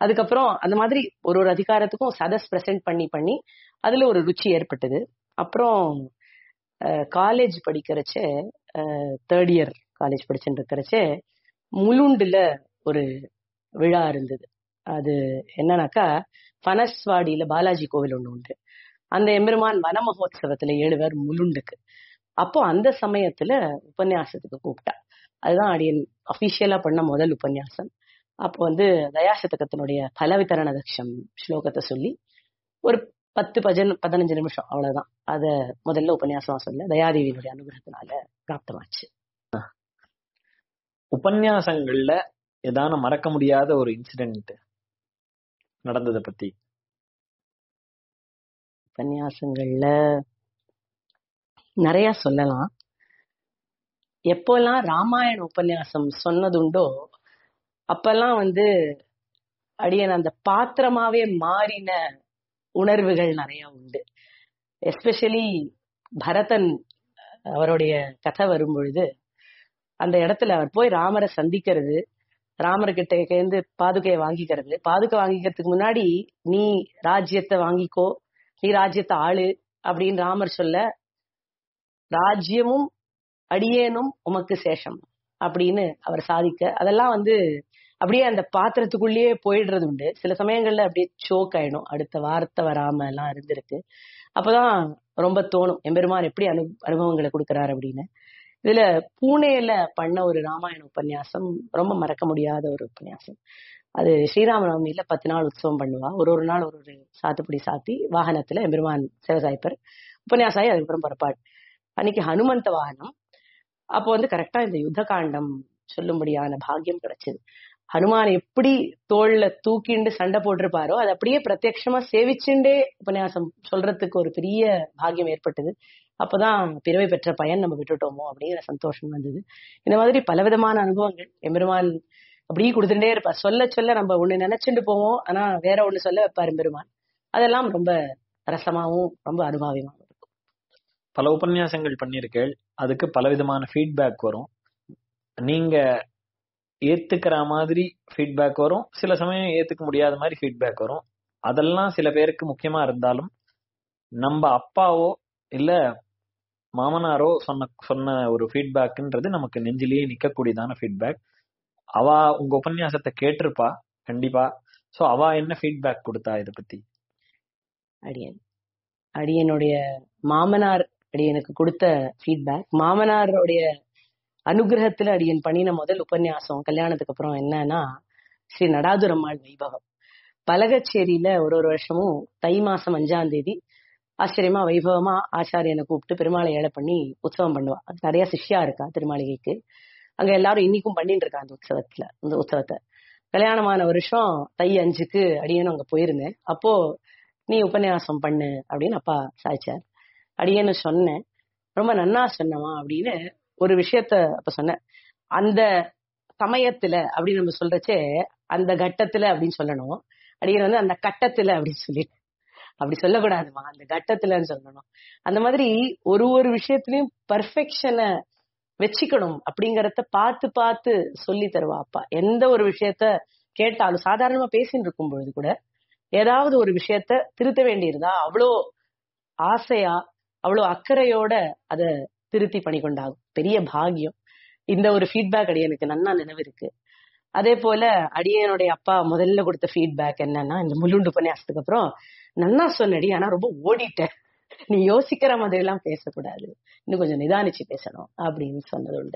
அதுக்கப்புறம் அந்த மாதிரி ஒரு ஒரு அதிகாரத்துக்கும் சதஸ் பிரசன்ட் பண்ணி பண்ணி அதுல ஒரு ருச்சி ஏற்பட்டது அப்புறம் காலேஜ் படிக்கிறச்ச தேர்ட் இயர் காலேஜ் படிச்சுட்டு இருக்கிறச்ச முலுண்டுல ஒரு விழா இருந்தது அது என்னன்னாக்கா பனஸ்வாடியில பாலாஜி கோவில் ஒண்ணு உண்டு அந்த எம்பெருமான் வன மகோத்சவத்துல ஏழுவர் முலுண்டுக்கு அப்போ அந்த சமயத்துல உபன்யாசத்துக்கு கூப்பிட்டா அதுதான் அடியன் அபிஷியலா பண்ண முதல் உபன்யாசம் அப்போ வந்து தயாசதகத்தினுடைய பலவித்தரண தக்ஷம் ஸ்லோகத்தை சொல்லி ஒரு பத்து பஜன் பதினஞ்சு நிமிஷம் அவ்வளவுதான் அத முதல்ல உபன்யாசமா சொல்ல தயாதேவியினுடைய அனுகிரகத்தினால பிராப்தமாச்சு உபன்யாசங்கள்ல ஏதான மறக்க முடியாத ஒரு இன்சிடென்ட் நடந்ததை பத்தி உபன்யாசங்கள்ல நிறைய சொல்லலாம் எப்போல்லாம் ராமாயண உபன்யாசம் சொன்னதுண்டோ அப்பெல்லாம் வந்து அடியன் அந்த பாத்திரமாவே மாறின உணர்வுகள் நிறைய உண்டு எஸ்பெஷலி பரதன் அவருடைய கதை வரும் பொழுது அந்த இடத்துல அவர் போய் ராமரை சந்திக்கிறது ராமர்கிட்ட இருந்து பாதுகையை வாங்கிக்கிறது பாதுகை வாங்கிக்கிறதுக்கு முன்னாடி நீ ராஜ்யத்தை வாங்கிக்கோ நீ ராஜ்யத்தை ஆளு அப்படின்னு ராமர் சொல்ல ராஜ்யமும் அடியேனும் உமக்கு சேஷம் அப்படின்னு அவர் சாதிக்க அதெல்லாம் வந்து அப்படியே அந்த பாத்திரத்துக்குள்ளேயே போயிடுறது உண்டு சில சமயங்கள்ல அப்படியே சோக் ஆயிடும் அடுத்த வார்த்தை வராம எல்லாம் இருந்திருக்கு அப்பதான் ரொம்ப தோணும் எம்பெருமான் எப்படி அனு அனுபவங்களை கொடுக்கறாரு அப்படின்னு இதுல பூனேல பண்ண ஒரு ராமாயண உபன்யாசம் ரொம்ப மறக்க முடியாத ஒரு உபன்யாசம் அது ஸ்ரீராமநவமியில பத்து நாள் உற்சவம் பண்ணுவா ஒரு ஒரு நாள் ஒரு ஒரு சாத்துப்படி சாத்தி வாகனத்துல எம்பெருமான் சிவசாய்ப்பர் உபன்யாசாயி அதுக்கப்புறம் புறப்பாடு அன்னைக்கு ஹனுமந்த வாகனம் அப்போ வந்து கரெக்டா இந்த யுத்த காண்டம் சொல்லும்படியான பாக்கியம் கிடைச்சது ஹனுமான் எப்படி தோல்ல தூக்கிண்டு சண்டை போட்டிருப்பாரோ அது அப்படியே பிரத்யட்சமா சேவிச்சுண்டே உபன்யாசம் சொல்றதுக்கு ஒரு பெரிய பாக்கியம் ஏற்பட்டது அப்பதான் பிறவை பெற்ற பயன் நம்ம விட்டுட்டோமோ அப்படிங்கிற சந்தோஷம் வந்தது இந்த மாதிரி பலவிதமான அனுபவங்கள் எம்பெருமான் அப்படியே கொடுத்துட்டே இருப்பார் சொல்ல சொல்ல நம்ம ஒண்ணு நினைச்சுட்டு போவோம் ஆனா வேற ஒண்ணு சொல்ல வைப்பார் எம்பெருமான் அதெல்லாம் ரொம்ப ரசமாவும் ரொம்ப அனுபவமாவும் இருக்கும் பல உபன்யாசங்கள் பண்ணிருக்கேள் அதுக்கு பலவிதமான ஃபீட்பேக் வரும் நீங்க ஏத்துக்கிற மாதிரி ஃபீட்பேக் வரும் சில சமயம் ஏத்துக்க முடியாத மாதிரி ஃபீட்பேக் வரும் அதெல்லாம் சில பேருக்கு முக்கியமா இருந்தாலும் நம்ம அப்பாவோ இல்ல மாமனாரோ சொன்ன சொன்ன ஒரு ஃபீட்பேக்ன்றது நமக்கு நெஞ்சிலேயே நிக்கக்கூடியதான ஃபீட்பேக் அவ உங்க உபன்யாசத்தை கேட்டிருப்பா கண்டிப்பா சோ அவ என்ன ஃபீட்பேக் கொடுத்தா இத பத்தி அடியன் அடியனுடைய மாமனார் அடியனுக்கு கொடுத்த ஃபீட்பேக் மாமனாருடைய அனுகிரகத்துல அடியன் பண்ணின முதல் உபன்யாசம் கல்யாணத்துக்கு அப்புறம் என்னன்னா ஸ்ரீ நடாதுரம்மாள் வைபவம் பலகச்சேரியில ஒரு ஒரு வருஷமும் தை மாசம் அஞ்சாம் தேதி ஆச்சரியமா வைபவமா ஆச்சாரியனை கூப்பிட்டு பெருமாளை ஏழை பண்ணி உற்சவம் பண்ணுவா அது நிறைய சிஷ்யா இருக்கா திருமாளிகைக்கு அங்க எல்லாரும் இன்னைக்கும் பண்ணிட்டு இருக்கா அந்த உற்சவத்துல அந்த உற்சவத்தை கல்யாணமான வருஷம் தை அஞ்சுக்கு அடியனும் அங்க போயிருந்தேன் அப்போ நீ உபன்யாசம் பண்ணு அப்படின்னு அப்பா சாய்ச்சார் அடியேன்னு சொன்னேன் ரொம்ப நன்னா சொன்னவா அப்படின்னு ஒரு விஷயத்த அப்ப சொன்னேன் அந்த சமயத்துல அப்படின்னு நம்ம சொல்றச்சே அந்த கட்டத்துல அப்படின்னு சொல்லணும் அடியன் வந்து அந்த கட்டத்துல அப்படின்னு சொல்லிட்டு அப்படி சொல்லக்கூடாதுமா அந்த கட்டத்துலன்னு சொல்லணும் அந்த மாதிரி ஒரு ஒரு விஷயத்திலயும் பர்ஃபெக்ஷனை வச்சுக்கணும் அப்படிங்கறத பார்த்து பார்த்து சொல்லி தருவா அப்பா எந்த ஒரு விஷயத்த கேட்டாலும் சாதாரணமா பேசின்னு இருக்கும் பொழுது கூட ஏதாவது ஒரு விஷயத்த திருத்த வேண்டியிருந்தா அவ்வளோ ஆசையா அவ்வளோ அக்கறையோட அத திருத்தி பண்ணி கொண்டாகும் பெரிய பாகியம் இந்த ஒரு ஃபீட்பேக் அடியனுக்கு நன்னா நினைவு இருக்கு அதே போல அடியனுடைய அப்பா முதல்ல கொடுத்த ஃபீட்பேக் என்னன்னா இந்த முள்ளுண்டு உபன்யாசத்துக்கு அப்புறம் நன்னா சொன்னடி ஆனா ரொம்ப ஓடிட்டேன் நீ யோசிக்கிற மாதிரி எல்லாம் பேசக்கூடாது இன்னும் கொஞ்சம் நிதானிச்சு பேசணும் அப்படின்னு சொன்னது உண்டு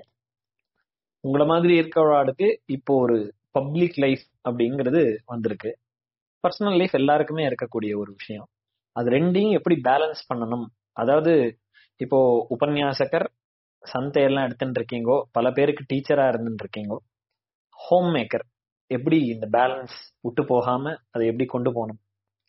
உங்கள மாதிரி இருக்கிறவர்களுக்கு இப்போ ஒரு பப்ளிக் லைஃப் அப்படிங்கிறது வந்திருக்கு பர்சனல் லைஃப் எல்லாருக்குமே இருக்கக்கூடிய ஒரு விஷயம் அது ரெண்டையும் எப்படி பேலன்ஸ் பண்ணணும் அதாவது இப்போ உபன்யாசகர் சந்தையெல்லாம் எடுத்துட்டு இருக்கீங்கோ பல பேருக்கு டீச்சரா இருந்துட்டு இருக்கீங்கோ ஹோம் மேக்கர் எப்படி இந்த பேலன்ஸ் விட்டு போகாம அதை எப்படி கொண்டு போகணும்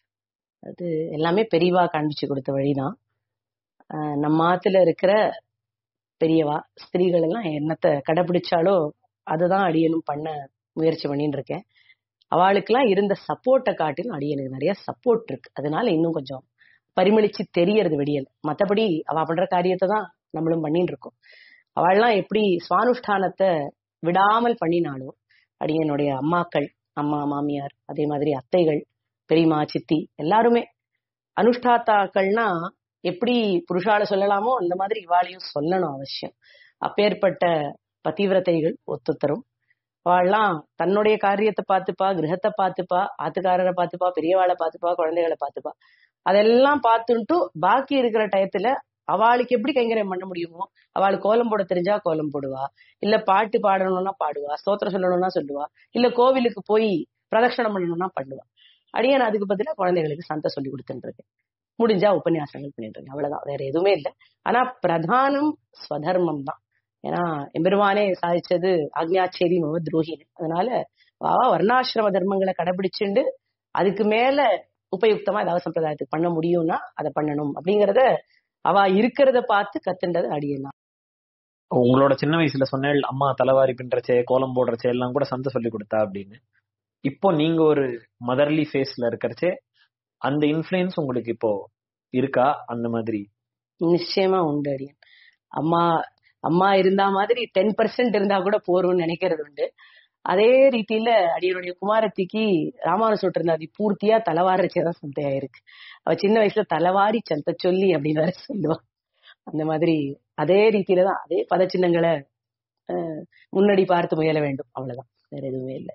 அது எல்லாமே பெரியவா காண்பிச்சு கொடுத்த வழிதான் ஆஹ் நம்ம ஆத்துல இருக்கிற பெரியவா ஸ்திரீகள் எல்லாம் என்னத்தை கடைபிடிச்சாலோ அதுதான் அடியனும் பண்ண முயற்சி பண்ணிட்டு இருக்கேன் அவளுக்கெல்லாம் இருந்த சப்போர்ட்டை காட்டிலும் அடியனுக்கு நிறைய சப்போர்ட் இருக்கு அதனால இன்னும் கொஞ்சம் பரிமளிச்சு தெரியறது வெடியல் மத்தபடி அவ பண்ற காரியத்தை தான் நம்மளும் பண்ணிட்டு இருக்கோம் அவள்லாம் எப்படி சுவானுஷ்டானத்தை விடாமல் பண்ணினாலும் அடியனுடைய அம்மாக்கள் அம்மா மாமியார் அதே மாதிரி அத்தைகள் பெரியம்மா சித்தி எல்லாருமே அனுஷ்டாத்தாக்கள்னா எப்படி புருஷால சொல்லலாமோ அந்த மாதிரி இவாளையும் சொல்லணும் அவசியம் அப்பேற்பட்ட பதிவிரதைகள் ஒத்துத்தரும் அவள்லாம் தன்னுடைய காரியத்தை பார்த்துப்பா கிரகத்தை பார்த்துப்பா ஆத்துக்காரரை பார்த்துப்பா பெரியவாளை பார்த்துப்பா குழந்தைகளை பார்த்துப்பா அதெல்லாம் பார்த்துட்டு பாக்கி இருக்கிற டயத்துல அவளுக்கு எப்படி கைங்கரியம் பண்ண முடியுமோ அவளுக்கு கோலம் போட தெரிஞ்சா கோலம் போடுவா இல்ல பாட்டு பாடணும்னா பாடுவா ஸ்தோத்திரம் சொல்லணும்னா சொல்லுவா இல்ல கோவிலுக்கு போய் பிரதட்சணம் பண்ணணும்னா பண்ணுவா அடியே நான் அதுக்கு பதிலா குழந்தைகளுக்கு சந்தை சொல்லி கொடுத்துட்டு இருக்கேன் முடிஞ்சா உபன்யாசங்கள் பண்ணிட்டு இருக்கேன் அவ்வளவுதான் வேற எதுவுமே இல்லை ஆனா பிரதானம் ஸ்வதர்மம் தான் ஏன்னா எம்பெருமானே சாதிச்சது ஆக்ஞாச்சேரி மம துரோகின்னு அதனால வாவா வர்ணாசிரம தர்மங்களை கடைபிடிச்சுண்டு அதுக்கு மேல உபயுக்தமா ஏதாவது சம்பிரதாயத்துக்கு பண்ண முடியும்னா அதை பண்ணணும் அப்படிங்கறத அவ இருக்கிறத பார்த்து கத்துண்டது அடியலாம் உங்களோட சின்ன வயசுல சொன்னேன் அம்மா தலைவாரி பின்றச்சே கோலம் போடுறச்சே எல்லாம் கூட சந்தை சொல்லி கொடுத்தா அப்படின்னு இப்போ நீங்க ஒரு மதர்லி ஃபேஸ்ல இருக்கிறச்சே அந்த இன்ஃபுளுயன்ஸ் உங்களுக்கு இப்போ இருக்கா அந்த மாதிரி நிச்சயமா உண்டு அடியன் அம்மா அம்மா இருந்தா மாதிரி டென் பர்சன்ட் இருந்தா கூட போறோம்னு நினைக்கிறது உண்டு அதே ரீதியில அடியனுடைய குமாரத்திக்கு ராமானு சொல்லிருந்தாதி பூர்த்தியா தலைவாரச்சேதான் சந்தையா இருக்கு அவ சின்ன வயசுல தலைவாரி சந்த சொல்லி அப்படின்னு வேற சொல்லுவா அந்த மாதிரி அதே ரீதியில தான் அதே பதச்சின்னங்களை அஹ், முன்னாடி பார்த்து முயல வேண்டும் அவ்வளவுதான் வேற எதுவுமே இல்லை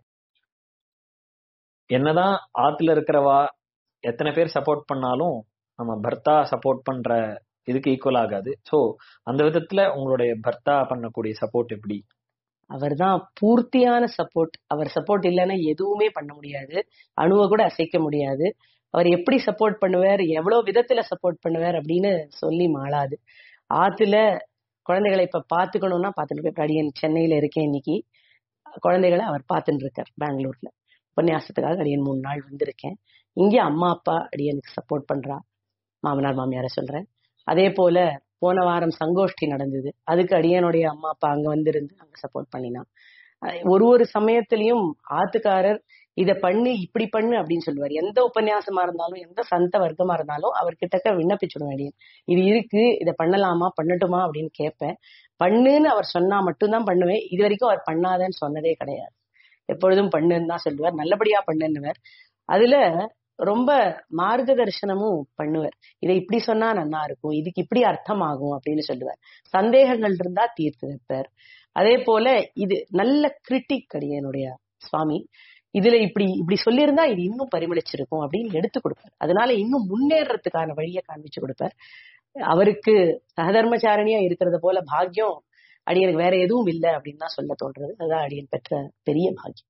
என்னதான் ஆத்துல இருக்கிறவா எத்தனை பேர் சப்போர்ட் பண்ணாலும் நம்ம பர்த்தா சப்போர்ட் பண்ற இதுக்கு ஈக்குவல் ஆகாது சோ அந்த விதத்துல உங்களுடைய பர்த்தா பண்ணக்கூடிய சப்போர்ட் எப்படி அவர்தான் பூர்த்தியான சப்போர்ட் அவர் சப்போர்ட் இல்லைன்னா எதுவுமே பண்ண முடியாது அணுவை கூட அசைக்க முடியாது அவர் எப்படி சப்போர்ட் பண்ணுவார் எவ்வளவு விதத்துல சப்போர்ட் பண்ணுவார் அப்படின்னு சொல்லி மாளாது ஆத்துல குழந்தைகளை இப்ப பாத்துக்கணும்னா பாத்துட்டு போய் அடியன் சென்னையில இருக்கேன் இன்னைக்கு குழந்தைகளை அவர் பார்த்துட்டு இருக்கார் பெங்களூர்ல உபன்யாசத்துக்காக அடியன் மூணு நாள் வந்திருக்கேன் இங்கே அம்மா அப்பா அடியனுக்கு சப்போர்ட் பண்றா மாமனார் மாமியார சொல்றேன் அதே போல போன வாரம் சங்கோஷ்டி நடந்தது அதுக்கு அடியனுடைய அம்மா அப்பா அங்க வந்திருந்து அங்க சப்போர்ட் பண்ணினான் அஹ் ஒரு ஒரு சமயத்திலையும் ஆத்துக்காரர் இத பண்ணு இப்படி பண்ணு அப்படின்னு சொல்லுவார் எந்த உபன்யாசமா இருந்தாலும் எந்த சந்த வர்க்கமா இருந்தாலும் அவர்கிட்ட விண்ணப்பிச்சுடுவேன் அடியன் இது இருக்கு இத பண்ணலாமா பண்ணட்டுமா அப்படின்னு கேட்பேன் பண்ணுன்னு அவர் சொன்னா மட்டும்தான் பண்ணுவேன் இது வரைக்கும் அவர் பண்ணாதேன்னு சொன்னதே கிடையாது எப்பொழுதும் பண்ணுன்னு தான் சொல்லுவார் நல்லபடியா பண்ணுன்னுவார் அதுல ரொம்ப மார்க்க தரிசனமும் பண்ணுவார் இதை இப்படி சொன்னா நல்லா இருக்கும் இதுக்கு இப்படி அர்த்தமாகும் அப்படின்னு சொல்லுவார் சந்தேகங்கள் இருந்தா தீர்த்து வைப்பார் அதே போல இது நல்ல கிரிட்டிக் அடியனுடைய சுவாமி இதுல இப்படி இப்படி சொல்லியிருந்தா இது இன்னும் பரிமளிச்சிருக்கும் அப்படின்னு எடுத்து கொடுப்பார் அதனால இன்னும் முன்னேறதுக்கான வழியை காண்பிச்சு கொடுப்பார் அவருக்கு சகதர்மச்சாரணியா இருக்கிறது போல பாக்கியம் அடியனுக்கு வேற எதுவும் இல்லை அப்படின்னு தான் சொல்ல தோன்றது அதுதான் அடியன் பெற்ற பெரிய பாக்கியம்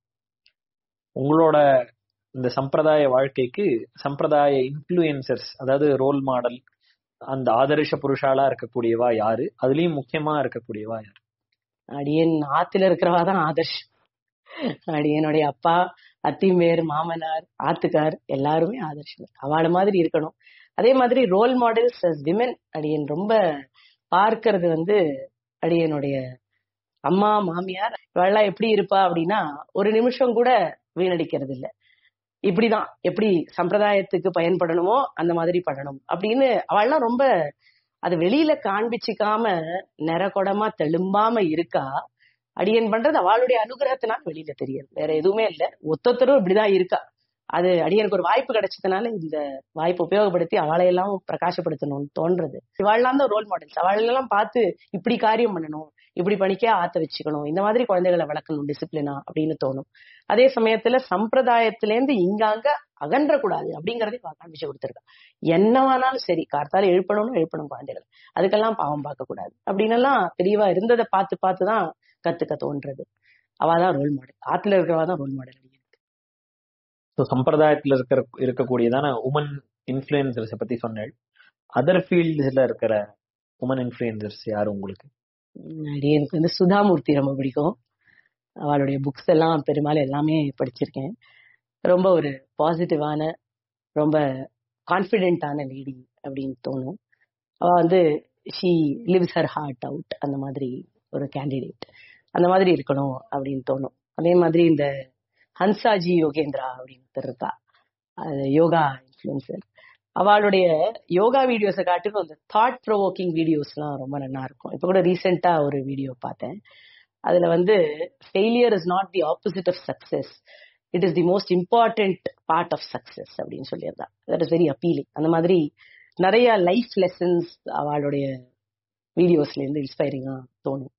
உங்களோட இந்த சம்பிரதாய வாழ்க்கைக்கு சம்பிரதாய இன்ஃப்ளூயன்சர்ஸ் அதாவது ரோல் மாடல் அந்த ஆதர்ஷ புருஷாலா இருக்கக்கூடியவா யாரு அதுலயும் முக்கியமா இருக்கக்கூடியவா யாரு அடியன் ஆத்துல இருக்கிறவா தான் ஆதர்ஷம் அடியனுடைய அப்பா அத்திமேர் மாமனார் ஆத்துக்கார் எல்லாருமே ஆதர்ஷம் அவள மாதிரி இருக்கணும் அதே மாதிரி ரோல் மாடல்ஸ் விமென் அடியன் ரொம்ப பார்க்கிறது வந்து அடியனுடைய அம்மா மாமியார் இவெல்லாம் எப்படி இருப்பா அப்படின்னா ஒரு நிமிஷம் கூட வீணடிக்கிறது இல்ல இப்படிதான் எப்படி சம்பிரதாயத்துக்கு பயன்படணுமோ அந்த மாதிரி பண்ணணும் அப்படின்னு அவள்லாம் ரொம்ப அது வெளியில காண்பிச்சுக்காம நிறகுடமா தெளும்பாம இருக்கா அடியன் பண்றது அவளுடைய அனுகிரகத்தினால வெளியில தெரியுது வேற எதுவுமே இல்ல ஒத்தொத்தரும் இப்படிதான் இருக்கா அது அடியனுக்கு ஒரு வாய்ப்பு கிடைச்சதுனால இந்த வாய்ப்பு உபயோகப்படுத்தி அவளையெல்லாம் பிரகாசப்படுத்தணும்னு தோன்றது இவாள்லாம் தான் ரோல் மாடல்ஸ் அவளெல்லாம் பார்த்து இப்படி காரியம் பண்ணணும் இப்படி பண்ணிக்கே ஆத்த வச்சுக்கணும் இந்த மாதிரி குழந்தைகளை வளர்க்கணும் டிசிப்ளினா அப்படின்னு தோணும் அதே சமயத்துல சம்பிரதாயத்திலேருந்து இங்காங்க அகன்றக்கூடாது அப்படிங்கறதே காமிச்சு கொடுத்துருக்கா என்னவானாலும் சரி கார்த்தால எழுப்பணும்னு எழுப்பணும் குழந்தைகள் அதுக்கெல்லாம் பாவம் பார்க்க கூடாது அப்படின்னு எல்லாம் பெரியவா இருந்ததை பார்த்து பார்த்து தான் கத்துக்க தோன்றது அவாதான் ரோல் மாடல் ஆத்துல இருக்கிறவா தான் ரோல் மாடல் ஸோ சம்பிரதாயத்துல இருக்கிற இருக்கக்கூடியதான உமன் இன்ஃபுளுசர்ஸை பத்தி சொன்னேன் அதர் ஃபீல்ட்ஸ்ல இருக்கிற உமன் இன்ஃபுளுசர்ஸ் யாரு உங்களுக்கு எனக்கு வந்து சுதாமூர்த்தி ரொம்ப பிடிக்கும் அவளுடைய புக்ஸ் எல்லாம் பெரும்பாலும் எல்லாமே படிச்சிருக்கேன் ரொம்ப ஒரு பாசிட்டிவான ரொம்ப கான்ஃபிடென்ட்டான லேடி அப்படின்னு தோணும் அவ வந்து she lives her heart out அந்த மாதிரி ஒரு கேண்டிடேட் அந்த மாதிரி இருக்கணும் அப்படின்னு தோணும் அதே மாதிரி இந்த ஹன்சாஜி யோகேந்திரா அப்படின்னு இருக்கா அது யோகா இன்ஃபுளுசர் அவளுடைய யோகா வீடியோஸை காட்டிலும் அந்த தாட் ப்ரொவோக்கிங் வீடியோஸ்லாம் ரொம்ப நல்லா இருக்கும் இப்போ கூட ரீசெண்டா ஒரு வீடியோ பார்த்தேன் அதுல வந்து failure is not the opposite of success it is the most important part of success அப்படின்னு சொல்லியிருந்தா தட் இஸ் வெரி அப்பீலிங் அந்த மாதிரி நிறைய லைஃப் லெசன்ஸ் அவளுடைய வீடியோஸ்ல இருந்து இன்ஸ்பைரிங்கா தோணும்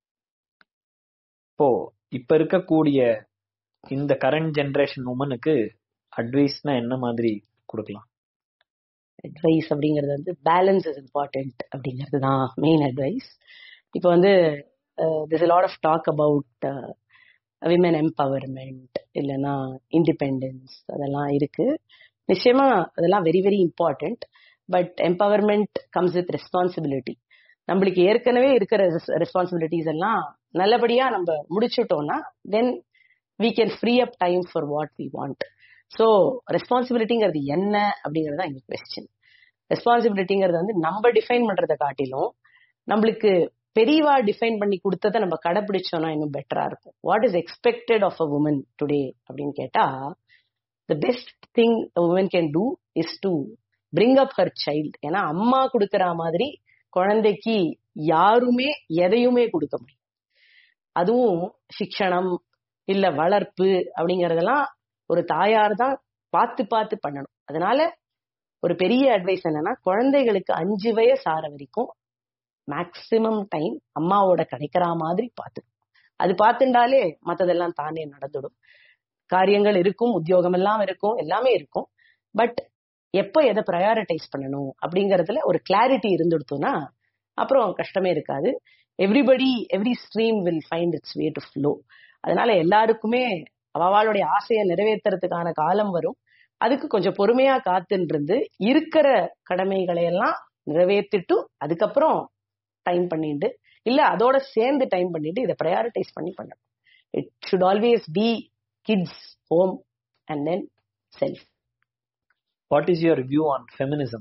இப்போ இப்ப இருக்கக்கூடிய இந்த கரண்ட் ஜெனரேஷன் உமனுக்கு அட்வைஸ்னா என்ன மாதிரி கொடுக்கலாம் அட்வைஸ் அப்படிங்கிறது வந்து பேலன்ஸ் இஸ் இம்பார்ட்டன்ட் அப்படிங்கிறது தான் மெயின் அட்வைஸ் இப்போ வந்து this lot of talk about women empowerment இல்லைன்னா இண்டிபெண்டன்ஸ் அதெல்லாம் இருக்கு நிச்சயமா அதெல்லாம் very very important but empowerment comes with responsibility நம்மளுக்கு ஏற்கனவே இருக்கிற ரெஸ்பான்சிபிலிட்டிஸ் எல்லாம் நல்லபடியா நம்ம முடிச்சுட்டோம்னா then we can free up time for what we want so ரெஸ்பான்சிபிலிட்டிங்கிறது என்ன அப்படிங்கிறது தான் எங்க கொஸ்டின் ரெஸ்பான்சிபிலிட்டிங்கிறது வந்து நம்ம டிஃபைன் பண்றதை காட்டிலும் நம்மளுக்கு பெரியவா டிஃபைன் பண்ணி கொடுத்ததை நம்ம கடைபிடிச்சோம்னா இன்னும் பெட்டரா இருக்கும் what is expected of a woman today அப்படின்னு கேட்டா the best thing woman can do is to bring up her child ஏன்னா அம்மா கொடுக்கற மாதிரி குழந்தைக்கு யாருமே எதையுமே கொடுக்க முடியும் அதுவும் சிக்ஷணம் இல்ல வளர்ப்பு அப்படிங்கறதெல்லாம் ஒரு தாயார் தான் பார்த்து பார்த்து பண்ணணும் அதனால ஒரு பெரிய அட்வைஸ் என்னன்னா குழந்தைகளுக்கு அஞ்சு வயசு ஆற வரைக்கும் மேக்சிமம் டைம் அம்மாவோட கிடைக்கிற மாதிரி பார்த்து அது பார்த்துட்டாலே மத்ததெல்லாம் தானே நடந்துடும் காரியங்கள் இருக்கும் உத்தியோகம் எல்லாம் இருக்கும் எல்லாமே இருக்கும் பட் எப்போ எதை ப்ரையாரிட்டைஸ் பண்ணணும் அப்படிங்கறதுல ஒரு கிளாரிட்டி இருந்துடுத்தோம்னா அப்புறம் கஷ்டமே இருக்காது everybody every stream will find its way to flow அதனால எல்லாருக்குமே அவளுடைய ஆசையை நிறைவேற்றுறதுக்கான காலம் வரும் அதுக்கு கொஞ்சம் பொறுமையா காத்துன்னு இருந்து இருக்கிற கடமைகளை எல்லாம் நிறைவேற்றிட்டு அதுக்கப்புறம் டைம் பண்ணிட்டு இல்ல அதோட சேர்ந்து டைம் பண்ணிட்டு இதை ப்ரையாரிட்டைஸ் பண்ணி பண்ணணும் it should always be kids home and then self what is your view on feminism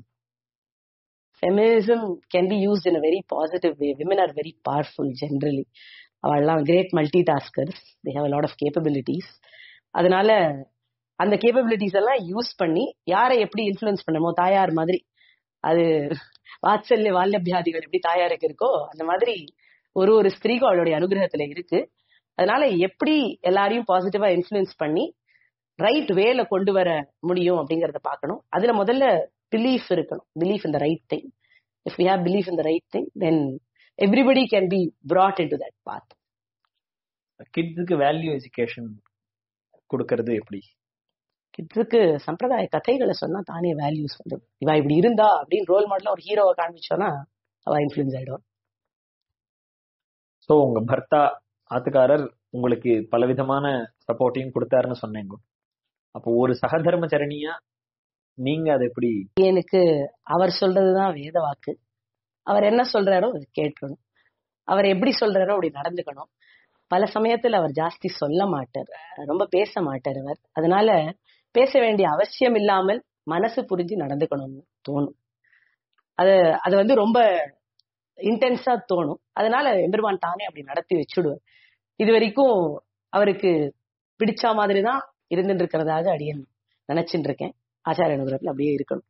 feminism can be used in a very positive way. Women are very powerful generally. அவெல்லாம் great multi taskers they have lot of capabilities அதனால அந்த கேப்பபிலிட்டிஸ் எல்லாம் யூஸ் பண்ணி யாரை எப்படி இன்ஃபுளுன்ஸ் பண்ணணுமோ தாயார் மாதிரி அது வாத்சல்ய வால்யபியாதிகள் எப்படி தாயாருக்கு இருக்கோ அந்த மாதிரி ஒரு ஒரு ஸ்திரீக்கும் அவளுடைய அனுகிரகத்துல இருக்கு அதனால எப்படி எல்லாரையும் பாசிட்டிவா இன்ஃபுளுன்ஸ் பண்ணி ரைட் வேல கொண்டு வர முடியும் அப்படிங்கறத பார்க்கணும் அதுல முதல்ல பிலீஃப் இருக்கணும் belief in the right thing if we have belief in the right thing then everybody can be brought into that path கிட்ஸுக்கு வேல்யூ எஜுகேஷன் கொடுக்கறது எப்படி கிட்ஸுக்கு சம்பிரதாய கதைகளை சொன்னா தானே வேல்யூஸ் வந்து இவா இப்படி இருந்தா அப்படின்னு ரோல் மாடலா ஒரு ஹீரோவை காண்பிச்சோன்னா அவ இன்ஃபுளுன்ஸ் ஆயிடும் ஸோ உங்க பர்த்தா ஆத்துக்காரர் உங்களுக்கு பலவிதமான சப்போர்ட்டையும் கொடுத்தாருன்னு சொன்னீங்க அப்போ ஒரு சகதர்மச்சரணியா நீங்க அதை எப்படி எனக்கு அவர் சொல்றதுதான் வேத வாக்கு அவர் என்ன சொல்றாரோ அதை கேட்கணும் அவர் எப்படி சொல்றாரோ அப்படி நடந்துக்கணும் பல சமயத்துல அவர் ஜாஸ்தி சொல்ல மாட்டார் ரொம்ப பேச மாட்டார் அவர் அதனால பேச வேண்டிய அவசியம் இல்லாமல் மனசு புரிஞ்சு நடந்துக்கணும்னு தோணும் அது அது வந்து ரொம்ப இன்டென்ஸா தோணும் அதனால எம்பெருமான் தானே அப்படி நடத்தி வச்சுடுவார் இது வரைக்கும் அவருக்கு பிடிச்ச மாதிரி தான் இருந்துட்டு இருக்கிறதாக அடியன் நினைச்சுட்டு இருக்கேன் ஆச்சாரிய அனுகிரகத்துல அப்படியே இருக்கணும்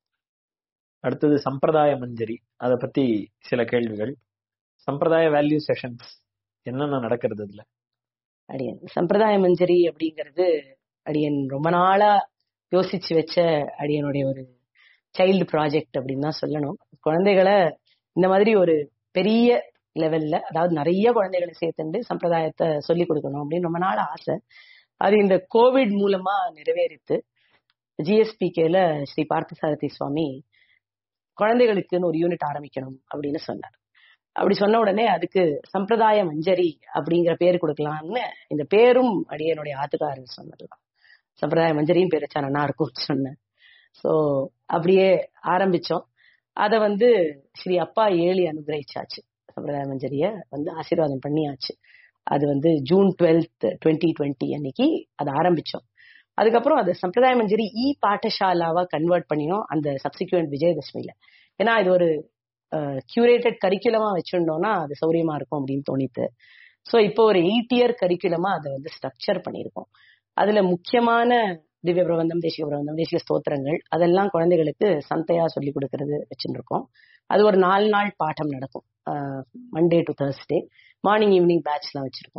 அடுத்தது சம்பிரதாய மஞ்சரி அதை பத்தி சில கேள்விகள் சம்பிரதாய வேல்யூ செஷன்ஸ் என்னென்ன நடக்கிறது அதுல அடியன் சம்பிரதாய மஞ்சரி அப்படிங்கிறது அடியன் ரொம்ப நாளா யோசிச்சு வச்ச அடியனுடைய ஒரு சைல்டு ப்ராஜெக்ட் அப்படின்னு தான் சொல்லணும் குழந்தைகளை இந்த மாதிரி ஒரு பெரிய லெவல்ல அதாவது நிறைய குழந்தைகளை சேர்த்துண்டு சம்பிரதாயத்தை சொல்லி கொடுக்கணும் அப்படின்னு ரொம்ப நாள் ஆசை அது இந்த கோவிட் மூலமா நிறைவேறித்து ஜிஎஸ்பிகேல ஸ்ரீ பார்த்தசாரதி சுவாமி குழந்தைகளுக்குன்னு ஒரு யூனிட் ஆரம்பிக்கணும் அப்படின்னு சொன்னார் அப்படி சொன்ன உடனே அதுக்கு சம்பிரதாய மஞ்சரி அப்படிங்கிற பேர் கொடுக்கலாம்னு இந்த பேரும் அடியனுடைய ஆத்துக்காரர் சொன்னதுதான் சம்பிரதாய மஞ்சரியும் பேர் வச்சா நல்லா இருக்கும்னு சொன்னேன் சோ அப்படியே ஆரம்பிச்சோம் அத வந்து ஸ்ரீ அப்பா ஏழி அனுகிரகிச்சாச்சு சம்பிரதாய மஞ்சரிய வந்து ஆசீர்வாதம் பண்ணியாச்சு அது வந்து ஜூன் டுவெல்த் டுவெண்ட்டி டுவெண்ட்டி அன்னைக்கு அதை ஆரம்பிச்சோம் அதுக்கப்புறம் அது சம்பிரதாய மஞ்சரி இ பாட்டசாலாவா கன்வெர்ட் பண்ணினோம் அந்த சப்சிக்வெண்ட் விஜயதசமியில ஏன்னா இது ஒரு கியூரேட்டட் கரிக்குலமா வச்சிருந்தோம்னா அது சௌரியமா இருக்கும் அப்படின்னு தோணித்து ஸோ இப்போ ஒரு எயிட் இயர் கரிக்குலமா அதை வந்து ஸ்ட்ரக்சர் பண்ணியிருக்கோம் அதுல முக்கியமான திவ்ய பிரபந்தம் தேசிய பிரபந்தம் தேசிய ஸ்தோத்திரங்கள் அதெல்லாம் குழந்தைகளுக்கு சந்தையா சொல்லி கொடுக்கறது வச்சுருக்கோம் அது ஒரு நாலு நாள் பாடம் நடக்கும் Monday to Thursday morning evening பேட்ச்லாம் வச்சிருக்கோம்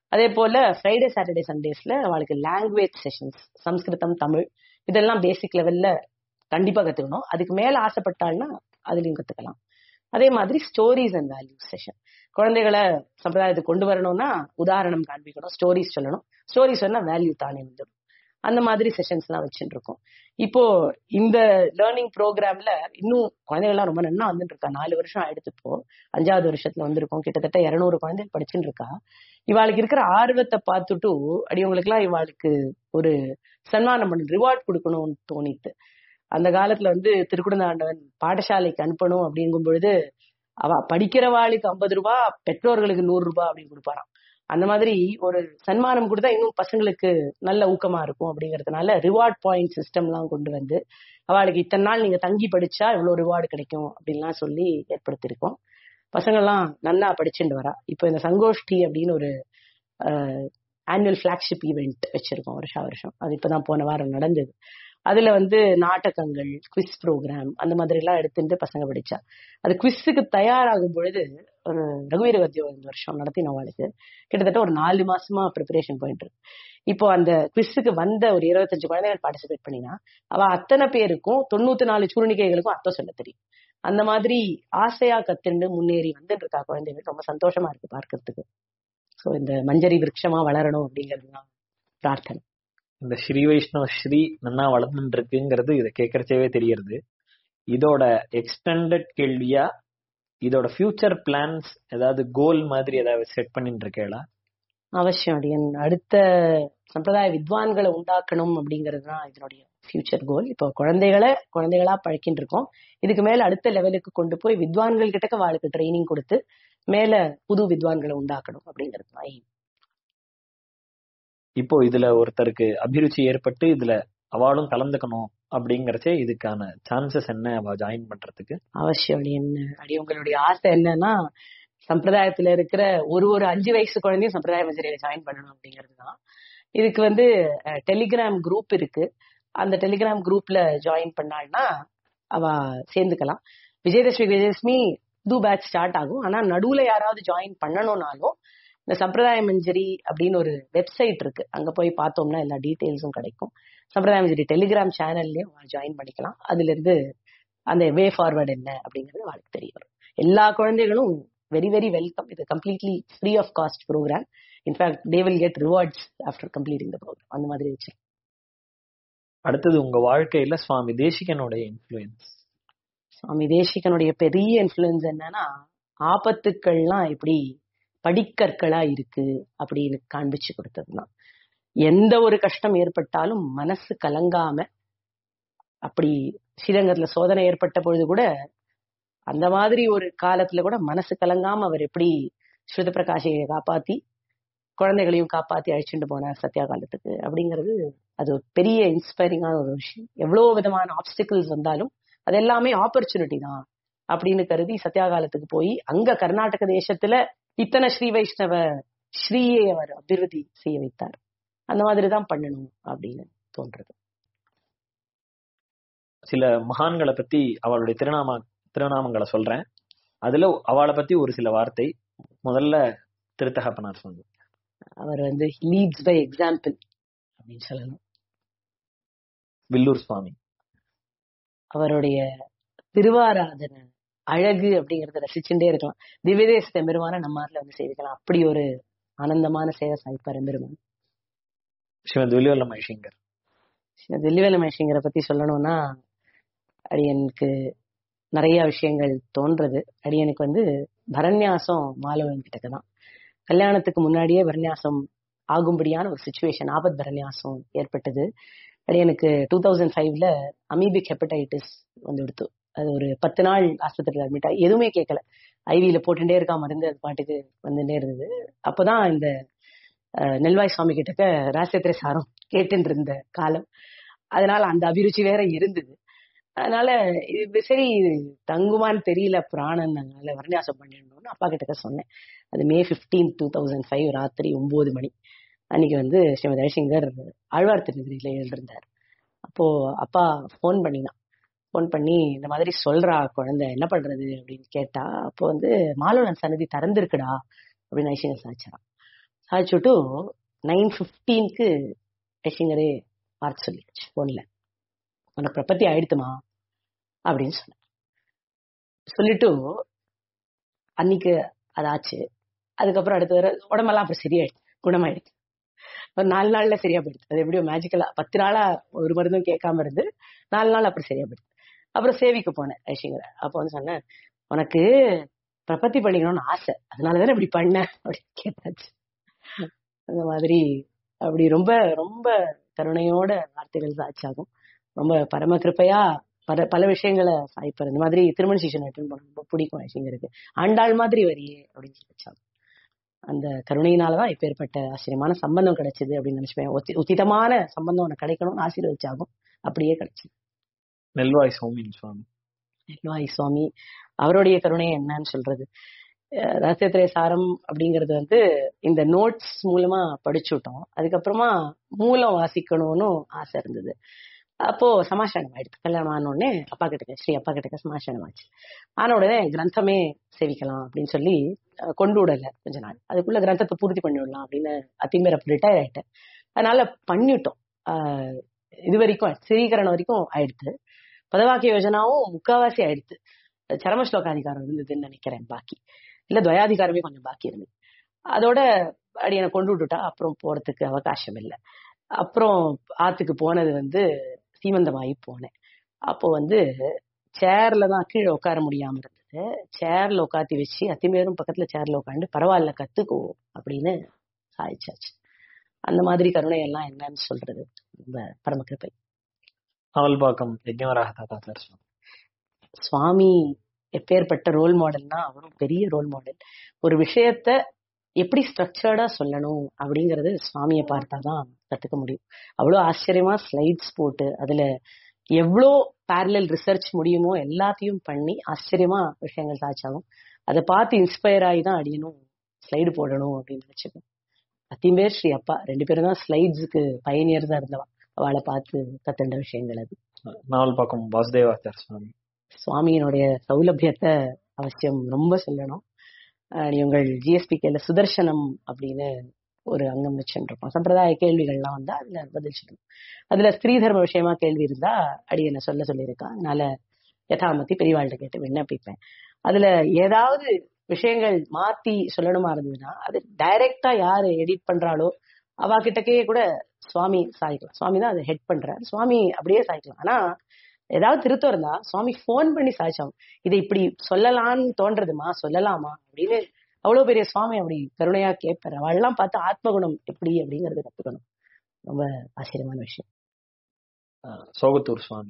அதே போல ஃப்ரைடே சாட்டர்டே சண்டேஸ்ல அவளுக்கு லாங்குவேஜ் செஷன்ஸ் சம்ஸ்கிருதம் தமிழ் இதெல்லாம் பேசிக் லெவல்ல கண்டிப்பா கத்துக்கணும் அதுக்கு மேல ஆசைப்பட்டாள்னா அதுலயும் கத்துக்கலாம் அதே மாதிரி ஸ்டோரிஸ் அண்ட் வேல்யூஸ் செஷன் குழந்தைகளை சம்பிரதாயத்துக்கு கொண்டு வரணும்னா உதாரணம் காண்பிக்கணும் ஸ்டோரிஸ் சொல்லணும் ஸ்டோரிஸ் சொன்னா வேல்யூ தானே வந்துடும் அந்த மாதிரி செஷன்ஸ் எல்லாம் வச்சுட்டு இருக்கோம் இப்போ இந்த லேர்னிங் ப்ரோக்ராம்ல இன்னும் குழந்தைகள்லாம் ரொம்ப நன்னா வந்துட்டு இருக்கா நாலு வருஷம் ஆயிடுத்து இப்போ அஞ்சாவது வருஷத்துல வந்திருக்கோம் கிட்டத்தட்ட இருநூறு குழந்தைகள் படிச்சுட்டு இருக்கா இவாளுக்கு இருக்கிற ஆர்வத்தை பார்த்துட்டு அடியவங்களுக்குலாம் இவாளுக்கு ஒரு சன்மானம் பண்ணு ரிவார்ட் கொடுக்கணும்னு தோணித்து அந்த காலத்துல வந்து திருக்குடந்தாண்டவன் பாடசாலைக்கு அனுப்பணும் அப்படிங்கும் பொழுது அவ படிக்கிறவாளுக்கு ஐம்பது ரூபாய் பெற்றோர்களுக்கு நூறு ரூபாய் அப்படின்னு கொடுப்பாராம் அந்த மாதிரி ஒரு சன்மானம் கொடுத்தா இன்னும் பசங்களுக்கு நல்ல ஊக்கமா இருக்கும் அப்படிங்கறதுனால ரிவார்ட் பாயிண்ட் சிஸ்டம் எல்லாம் கொண்டு வந்து அவளுக்கு இத்தனை நாள் நீங்க தங்கி படிச்சா இவ்வளவு ரிவார்டு கிடைக்கும் அப்படின்லாம் சொல்லி ஏற்படுத்தியிருக்கோம் பசங்கள்லாம் நல்லா படிச்சுட்டு வரா இப்போ இந்த சங்கோஷ்டி அப்படின்னு ஒரு ஆனுவல் ஃபிளாக்ஷிப் ஈவெண்ட் வச்சிருக்கோம் வருஷா வருஷம் அது இப்பதான் போன வாரம் நடந்தது அதுல வந்து நாடகங்கள் குவிஸ் ப்ரோக்ராம் அந்த மாதிரி எல்லாம் எடுத்துட்டு பசங்க படிச்சா அது குவிஸுக்கு தயாராகும் பொழுது ஒரு ரகுவீர வத்தியம் இந்த வருஷம் நடத்தின அவளுக்கு கிட்டத்தட்ட ஒரு நாலு மாசமா ப்ரிப்பரேஷன் போயிட்டு இருக்கு இப்போ அந்த குவிஸுக்கு வந்த ஒரு இருபத்தஞ்சு குழந்தைகள் பார்ட்டிசிபேட் பண்ணினா அவ அத்தனை பேருக்கும் தொண்ணூத்தி நாலு சூழ்நிலைகளுக்கும் அர்த்தம் சொல்ல தெரியும் அந்த மாதிரி ஆசையா கத்துண்டு முன்னேறி வந்துட்டு இருக்கா குழந்தைகள் ரொம்ப சந்தோஷமா இருக்கு பார்க்கறதுக்கு சோ இந்த மஞ்சரி விருட்சமா வளரணும் அப்படிங்கிறது தான் பிரார்த்தனை இந்த ஸ்ரீ வைஷ்ணவ ஸ்ரீ நன்னா வளர்ந்துட்டு இருக்குங்கிறது இதை கேட்கறச்சவே தெரியறது இதோட எக்ஸ்டெண்டட் கேள்வியா இதோட ஃபியூச்சர் பிளான்ஸ் ஏதாவது கோல் மாதிரி ஏதாவது செட் பண்ணிட்டு இருக்கேளா அவசியம் அடியன் அடுத்த சம்பிரதாய வித்வான்களை உண்டாக்கணும் அப்படிங்கிறது தான் இதனுடைய ஃபியூச்சர் கோல் இப்போ குழந்தைகளை குழந்தைகளா பழக்கின்னு இருக்கோம் இதுக்கு மேல அடுத்த லெவலுக்கு கொண்டு போய் வித்வான்கள் கிட்டக்க வாழ்க்கை ட்ரைனிங் கொடுத்து மேல புது வித்வான்களை உண்டாக்கணும் அப்படிங்கிறது தான் aim. இப்போ இதுல ஒருத்தருக்கு அபிருச்சி ஏற்பட்டு இதுல அவளும் கலந்துக்கணும் அப்படிங்கறச்சே இதுக்கான சான்சஸ் என்ன அவ ஜாயின் பண்றதுக்கு அவசியம் அடி என்ன அடி உங்களுடைய ஆசை என்னன்னா சம்பிரதாயத்துல இருக்கிற ஒரு ஒரு அஞ்சு வயசு குழந்தையும் சம்பிரதாய மஞ்சரியில ஜாயின் பண்ணணும் அப்படிங்கிறது தான் இதுக்கு வந்து டெலிகிராம் குரூப் இருக்கு அந்த டெலிகிராம் குரூப்ல ஜாயின் பண்ணாள்னா அவ சேர்ந்துக்கலாம் விஜயதசமி விஜயதசமி புது பேட்ச் ஸ்டார்ட் ஆகும் ஆனா நடுவுல யாராவது ஜாயின் பண்ணணும்னாலும் இந்த சம்பிரதாய மஞ்சரி அப்படின்னு ஒரு வெப்சைட் இருக்கு அங்க போய் பார்த்தோம்னா எல்லா டீட்டெயில்ஸும் கிடைக்கும் சம்பிரதாய மஞ்சரி டெலிகிராம் சேனல்லயும் ஜாயின் பண்ணிக்கலாம் அதுல இருந்து அந்த வே ஃபார்வர்ட் என்ன அப்படிங்கிறது அவளுக்கு தெரிய வரும் எல்லா குழந்தைகளும் வெரி வெரி வெல்கம் இது completely free of cost programme in fact they will get rewards after completing the programme அந்த மாதிரி வச்சு அடுத்தது உங்க வாழ்க்கையில சுவாமி தேசிகனுடைய இன்ஃபுளுயன்ஸ் சுவாமி தேசிகனுடைய பெரிய இன்ஃபுளுன்ஸ் என்னன்னா ஆபத்துக்கள்லாம் எப்படி படிக்கற்களா இருக்கு அப்படின்னு காண்பிச்சு கொடுத்ததுதான் எந்த ஒரு கஷ்டம் ஏற்பட்டாலும் மனசு கலங்காம அப்படி ஸ்ரீரங்கத்துல சோதனை ஏற்பட்ட பொழுது கூட அந்த மாதிரி ஒரு காலத்துல கூட மனசு கலங்காம அவர் எப்படி ஸ்ருத பிரகாஷையை காப்பாத்தி குழந்தைகளையும் காப்பாத்தி அழைச்சிட்டு போனார் சத்யா காலத்துக்கு அப்படிங்கிறது அது ஒரு பெரிய இன்ஸ்பைரிங்கான ஒரு விஷயம் எவ்வளவு விதமான ஆப்ஸ்டிகல்ஸ் வந்தாலும் அது எல்லாமே ஆப்பர்ச்சுனிட்டி தான் அப்படின்னு கருதி சத்யா காலத்துக்கு போய் அங்க கர்நாடக தேசத்துல இத்தனை ஸ்ரீ வைஷ்ணவ ஸ்ரீயை அவர் அபிவிருத்தி செய்ய வைத்தார் அந்த மாதிரி தான் பண்ணணும் அப்படின்னு தோன்றது சில மகான்களை பத்தி அவளுடைய திருநாம திருநாமங்களை சொல்றேன் அதுல அவளை பத்தி ஒரு சில வார்த்தை முதல்ல திருத்தகப்பனார் சொன்னது அவர் வந்து லீட்ஸ் பை எக்ஸாம்பிள் அப்படின்னு சொல்லணும் வில்லூர் சுவாமி அவருடைய திருவாராதனை அழகு அப்படிங்கறத ரசிச்சுட்டே இருக்கலாம் திவ்யதேச பெருமான நம்ம ஆட்ல வந்து செய்திக்கலாம் அப்படி ஒரு ஆனந்தமான சேவை சாய்ப்பார் பெருமான் ஸ்ரீமத் வில்லுவல்ல மைஷிங்கர் தில்லிவேல மகேஷிங்கரை பத்தி சொல்லணும்னா அடியனுக்கு நிறைய விஷயங்கள் தோன்றது அடியனுக்கு வந்து பரண்யாசம் மாலவன் கிட்டக்க தான் கல்யாணத்துக்கு முன்னாடியே பரண்யாசம் ஆகும்படியான ஒரு சுச்சுவேஷன் ஆபத் பரண்யாசம் ஏற்பட்டது அடியனுக்கு டூ தௌசண்ட் ஃபைவ்ல அமீபிக் ஹெப்படைட்டிஸ் வந்து எடுத்து அது ஒரு பத்து நாள் ஆஸ்பத்திரியில் அட்மிட் ஆகி எதுவுமே கேட்கல ஐவியில போட்டுட்டே இருக்கா மருந்து அது பாட்டுக்கு வந்துட்டே இருந்தது அப்பதான் இந்த அஹ், நெல்வாய் சுவாமி கிட்டக்க ராசியத்திரை சாரம் கேட்டுட்டு இருந்த காலம் அதனால அந்த அபிருச்சி வேற இருந்தது அதனால இது சரி இது தங்குமான்னு தெரியல பிராணன் அதனால வர்ணியாசம் பண்ணிடணும்னு அப்பா கிட்டக்க சொன்னேன் அது May fifteen two thousand five ராத்திரி ஒன்பது மணி அன்னைக்கு வந்து ஸ்ரீமதி ரவிசங்கர் ஆழ்வார் திருநெறியில எழுந்திருந்தார் அப்போ அப்பா ஃபோன் பண்ணினான் ஃபோன் பண்ணி இந்த மாதிரி சொல்றா குழந்தை என்ன பண்றது அப்படின்னு கேட்டா அப்போ வந்து மாலவன் சன்னதி திறந்திருக்குடா அப்படின்னு ஐசிங்கர் சாச்சாராம் சாதிச்சுட்டு நைன் ஃபிஃப்டீனுக்கு ஐசிங்கரே பார்த்து சொல்லிடுச்சு ஃபோன்ல உனக்கு பிரபத்தி ஆயிடுத்துமா அப்படின்னு சொன்னேன் சொல்லிட்டு அன்னைக்கு அதாச்சு அதுக்கப்புறம் அடுத்த தடவை உடம்பெல்லாம் அப்புறம் சரியாயிடுச்சு குணமாயிடுச்சு ஒரு நாலு நாள்ல சரியா போயிடுச்சு அது எப்படியோ மேஜிக்கலா பத்து நாளா ஒரு மருந்தும் கேட்காம இருந்து நாலு நாள் அப்புறம் சரியா போயிடுச்சு அப்புறம் சேவிக்கு போனேன் ஐஷிங்கரை அப்போ வந்து சொன்னேன் உனக்கு பிரபத்தி பண்ணிக்கணும்னு ஆசை அதனாலதானே இப்படி பண்ண அப்படின்னு கேட்டாச்சு அந்த மாதிரி அப்படி ரொம்ப ரொம்ப கருணையோட வார்த்தைகள் சாட்சியாகும் ரொம்ப பரம கிருப்பையா பல பல விஷயங்களை சாய்ப்பார் இந்த மாதிரி திருமண சீசன் அட்டன் பண்ண ரொம்ப பிடிக்கும் ஐஷிங்கருக்கு ஆண்டாள் மாதிரி வரியே அப்படின்னு சொல்லி வச்சாங்க அந்த கருணையினாலதான் இப்பேற்பட்ட ஆச்சரியமான சம்பந்தம் கிடைச்சது அப்படின்னு நினைச்சுப்பேன் உத்தி- உச்சிதமான சம்பந்தம் உனக்கு கிடைக்கணும்னு ஆசீர்வதிச்சாகும் அப்படியே கிடைச்சது நெல்வாய் சௌமின் சுவாமி வாய் சுவாமி அவருடைய கருணை என்னன்னு சொல்றது அஹ் ரகசியத்திரை சாரம் அப்படிங்கறது வந்து இந்த நோட்ஸ் மூலமா படிச்சுட்டோம் அதுக்கப்புறமா மூலம் வாசிக்கணும்னு ஆசை இருந்தது அப்போ சமாசானம் ஆயிடுச்சு கல்யாணம் ஆன உடனே அப்பா கிட்ட ஸ்ரீ அப்பா கிட்ட சமாசானம் ஆச்சு ஆன உடனே கிரந்தமே சேவிக்கலாம் அப்படின்னு சொல்லி அஹ், கொண்டு விடல கொஞ்ச நாள் அதுக்குள்ள கிரந்தத்தை பூர்த்தி பண்ணி விடலாம் அப்படின்னு அத்திமேர ரிட்டையர் ஆயிட்டேன் அதனால பண்ணிட்டோம் ஆஹ், இது வரைக்கும் ஸ்ரீகரணம் வரைக்கும் ஆயிடுத்து பதவாக்கிய யோஜனாவும் முக்காவாசி ஆயிடுத்து சரம ஸ்லோகாதிகாரம் இருந்ததுன்னு நினைக்கிறேன் பாக்கி இல்ல துவயாதிகாரமே கொஞ்சம் பாக்கி இருந்தது அதோட அடியனை கொண்டு விட்டுட்டா அப்புறம் போறதுக்கு அவகாசம் இல்லை அப்புறம் ஆத்துக்கு போனது வந்து சீமந்தமாயி போனேன் அப்போ வந்து சேர்ல தான் கீழே உட்கார முடியாம இருந்தது சேர்ல உட்காத்தி வச்சு அத்திமேரும் பக்கத்துல சேர்ல உட்காந்து பரவாயில்ல கத்துக்கோ அப்படின்னு சாதிச்சாச்சு அந்த மாதிரி கருணை எல்லாம் என்னன்னு சொல்றது ரொம்ப பரமகிருப்பை அவல்பாக்கம் யஜ்ஞவராக தாத்தாச்சார் சுவாமி சுவாமி எப்பேற்பட்ட ரோல் மாடல்னா அவரும் பெரிய ரோல் மாடல் ஒரு விஷயத்த எப்படி ஸ்ட்ரக்சர்டா சொல்லணும் அப்படிங்கறது சுவாமியை பார்த்தாதான் கத்துக்க முடியும் அவ்வளவு ஆச்சரியமா ஸ்லைட்ஸ் போட்டு அதுல எவ்வளோ பேரலல் ரிசர்ச் முடியுமோ எல்லாத்தையும் பண்ணி ஆச்சரியமா விஷயங்கள் சாச்சாலும் அதை பார்த்து இன்ஸ்பயர் ஆகி தான் அடியணும் ஸ்லைடு போடணும் அப்படின்னு நினைச்சுக்கோம் அத்தியும் பேர் ஸ்ரீ அப்பா ரெண்டு பேரும் தான் ஸ்லைட்ஸுக்கு பயனியர் தான் இருந்தவா அவளை பார்த்து கத்துண்ட விஷயங்கள் அது நாவல்பாக்கம் வாசுதேவாச்சார் சுவாமி சுவாமியினுடைய சௌலபியத்தை அவசியம் ரொம்ப சொல்லணும் அஹ் உங்கள் ஜிஎஸ்பிகேல சுதர்சனம் அப்படின்னு ஒரு அங்கம் வச்சுருப்போம் சம்பிரதாய கேள்விகள்லாம் வந்தா அதுல பதில் சொல்லணும் அதுல ஸ்திரீ தர்ம விஷயமா கேள்வி இருந்தா அடி என்ன சொல்ல சொல்லியிருக்கா அதனால யதாமத்தி பெரியவாள்கிட்ட கேட்டு விண்ணப்பிப்பேன் அதுல ஏதாவது விஷயங்கள் மாத்தி சொல்லணுமா இருந்ததுன்னா அது டைரக்டா யாரு எடிட் பண்றாளோ அவ கிட்டக்கே கூட சுவாமி சாய்க்கலாம் சுவாமி தான் அதை ஹெட் பண்றாரு சுவாமி அப்படியே சாய்க்கலாம் ஆனா ஏதாவது திருத்தம் இருந்தா சுவாமி ஃபோன் பண்ணி சாய்ச்சாங்க இதை இப்படி சொல்லலாம்னு தோன்றதுமா சொல்லலாமா அப்படின்னு அவ்வளவு பெரிய சுவாமி அப்படி கருணையா கேட்பாரு அவள்லாம் பார்த்து ஆத்மகுணம் எப்படி அப்படிங்கறது கத்துக்கணும் ரொம்ப ஆச்சரியமான விஷயம் அஹ், சோகத்தூர் சுவாமி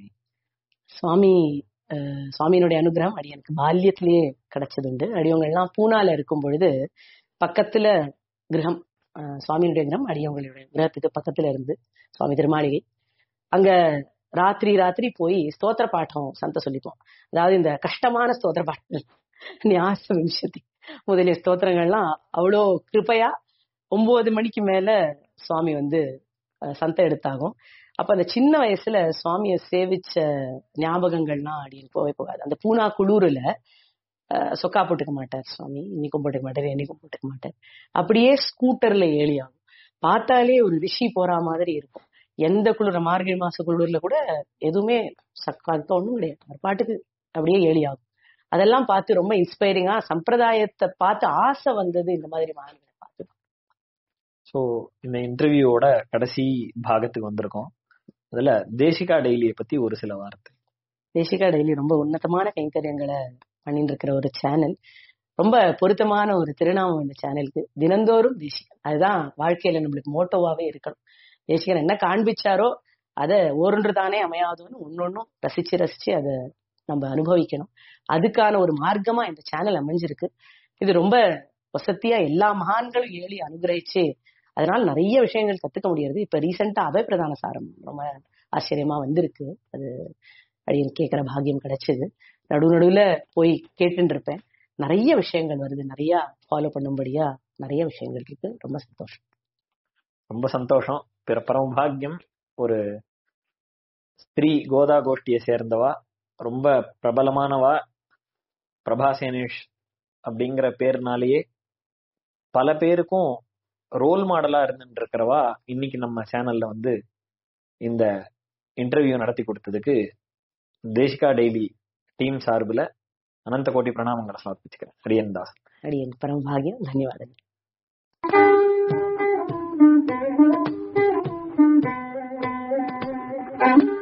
சுவாமி அஹ், சுவாமியினுடைய அனுகிரகம் அடி எனக்கு பால்யத்திலேயே கிடைச்சது உண்டு அடியவங்க எல்லாம் பூனால இருக்கும் பொழுது பக்கத்துல கிரகம் அஹ், சுவாமியினுடைய கிரகம் அடியவங்களுடைய கிரகத்துக்கு பக்கத்துல இருந்து சுவாமி திருமாளிகை அங்க ராத்திரி ராத்திரி போய் ஸ்தோத்திர பாட்டம் சந்த சொல்லிப்போம் அதாவது இந்த கஷ்டமான ஸ்தோத்திர பாட்டங்கள் ஞாச விம்சதி முதலிய ஸ்தோத்திரங்கள்லாம் அவ்வளோ கிருபையா ஒன்பது மணிக்கு மேல சுவாமி வந்து அஹ், சந்த எடுத்தாகும் அப்ப அந்த சின்ன வயசுல சுவாமிய சேவிச்ச ஞாபகங்கள்லாம் அப்படின்னு போவே போகாது அந்த பூனா குளூருல அஹ், சொக்கா போட்டுக்க மாட்டார் சுவாமி இன்னைக்கும் போட்டுக்க மாட்டார் என்னைக்கும் போட்டுக்க மாட்டார் அப்படியே ஸ்கூட்டர்ல ஏலியாகும் பார்த்தாலே ஒரு ரிஷி போற மாதிரி இருக்கும் எந்த குளிர மார்கழி மாச குளிர்ல கூட எதுவுமே சக்காத்த ஒண்ணும் கிடையாது அவர் பாட்டுக்கு அப்படியே ஏலியாகும் அதெல்லாம் பார்த்து ரொம்ப இன்ஸ்பைரிங்கா சம்பிரதாயத்தை பார்த்து ஆசை வந்தது இந்த மாதிரி மாணவர்களை பார்த்து சோ இந்த இன்டர்வியூவோட கடைசி பாகத்துக்கு வந்திருக்கோம் அதுல தேசிகா டெய்லியை பத்தி ஒரு சில வார்த்தை தேசிகா டெய்லி ரொம்ப உன்னதமான கைங்கரியங்களை பண்ணிட்டு இருக்கிற ஒரு சேனல் ரொம்ப பொருத்தமான ஒரு திருநாமம் இந்த சேனலுக்கு தினந்தோறும் தேசிகன் அதுதான் வாழ்க்கையில நம்மளுக்கு மோட்டோவாவே இருக்கணும் தேசிகன் என்ன காண்பிச்சாரோ அதை ஓரொன்று தானே அமையாதோன்னு ஒன்னொன்னும் ரசிச்சு ரசிச்சு அதை நம்ம அனுபவிக்கணும் அதுக்கான ஒரு மார்க்கமா இந்த சேனல் அமைஞ்சிருக்கு இது ரொம்ப வசதியா எல்லா மகான்களும் ஏழி அனுகிரகிச்சு அதனால நிறைய விஷயங்கள் கத்துக்க முடியாது இப்ப ரீசெண்டா அபய பிரதான சாரம் ரொம்ப ஆச்சரியமா வந்திருக்கு அது அப்படின்னு கேட்கிற பாக்கியம் கிடைச்சது நடு நடுவுல போய் கேட்டுட்டு இருப்பேன் நிறைய விஷயங்கள் வருது நிறைய ஃபாலோ பண்ணும்படியா நிறைய விஷயங்கள் இருக்கு ரொம்ப சந்தோஷம் ரொம்ப சந்தோஷம் பிற பரமபாகியம் ஒரு ஸ்திரீ கோதா கோஷ்டியை சேர்ந்தவா ரொம்ப பிரபலமானவா பிரபாசேனேஷ் அப்படிங்கிற பேர்னாலேயே பல பேருக்கும் ரோல் மாடலா இருந்துட்டு இருக்கிறவா இன்னைக்கு நம்ம சேனல்ல வந்து இந்த இன்டர்வியூ நடத்தி கொடுத்ததுக்கு தேசிகா டெய்லி டீம் சார்பில் அனந்த கோடி பிரணாமங்களை சமர்ப்பிச்சுக்கிறேன் ஹரியன் தாஸ் அடியன் பரம பாகியம் தன்யவாதங்கள் Thank you.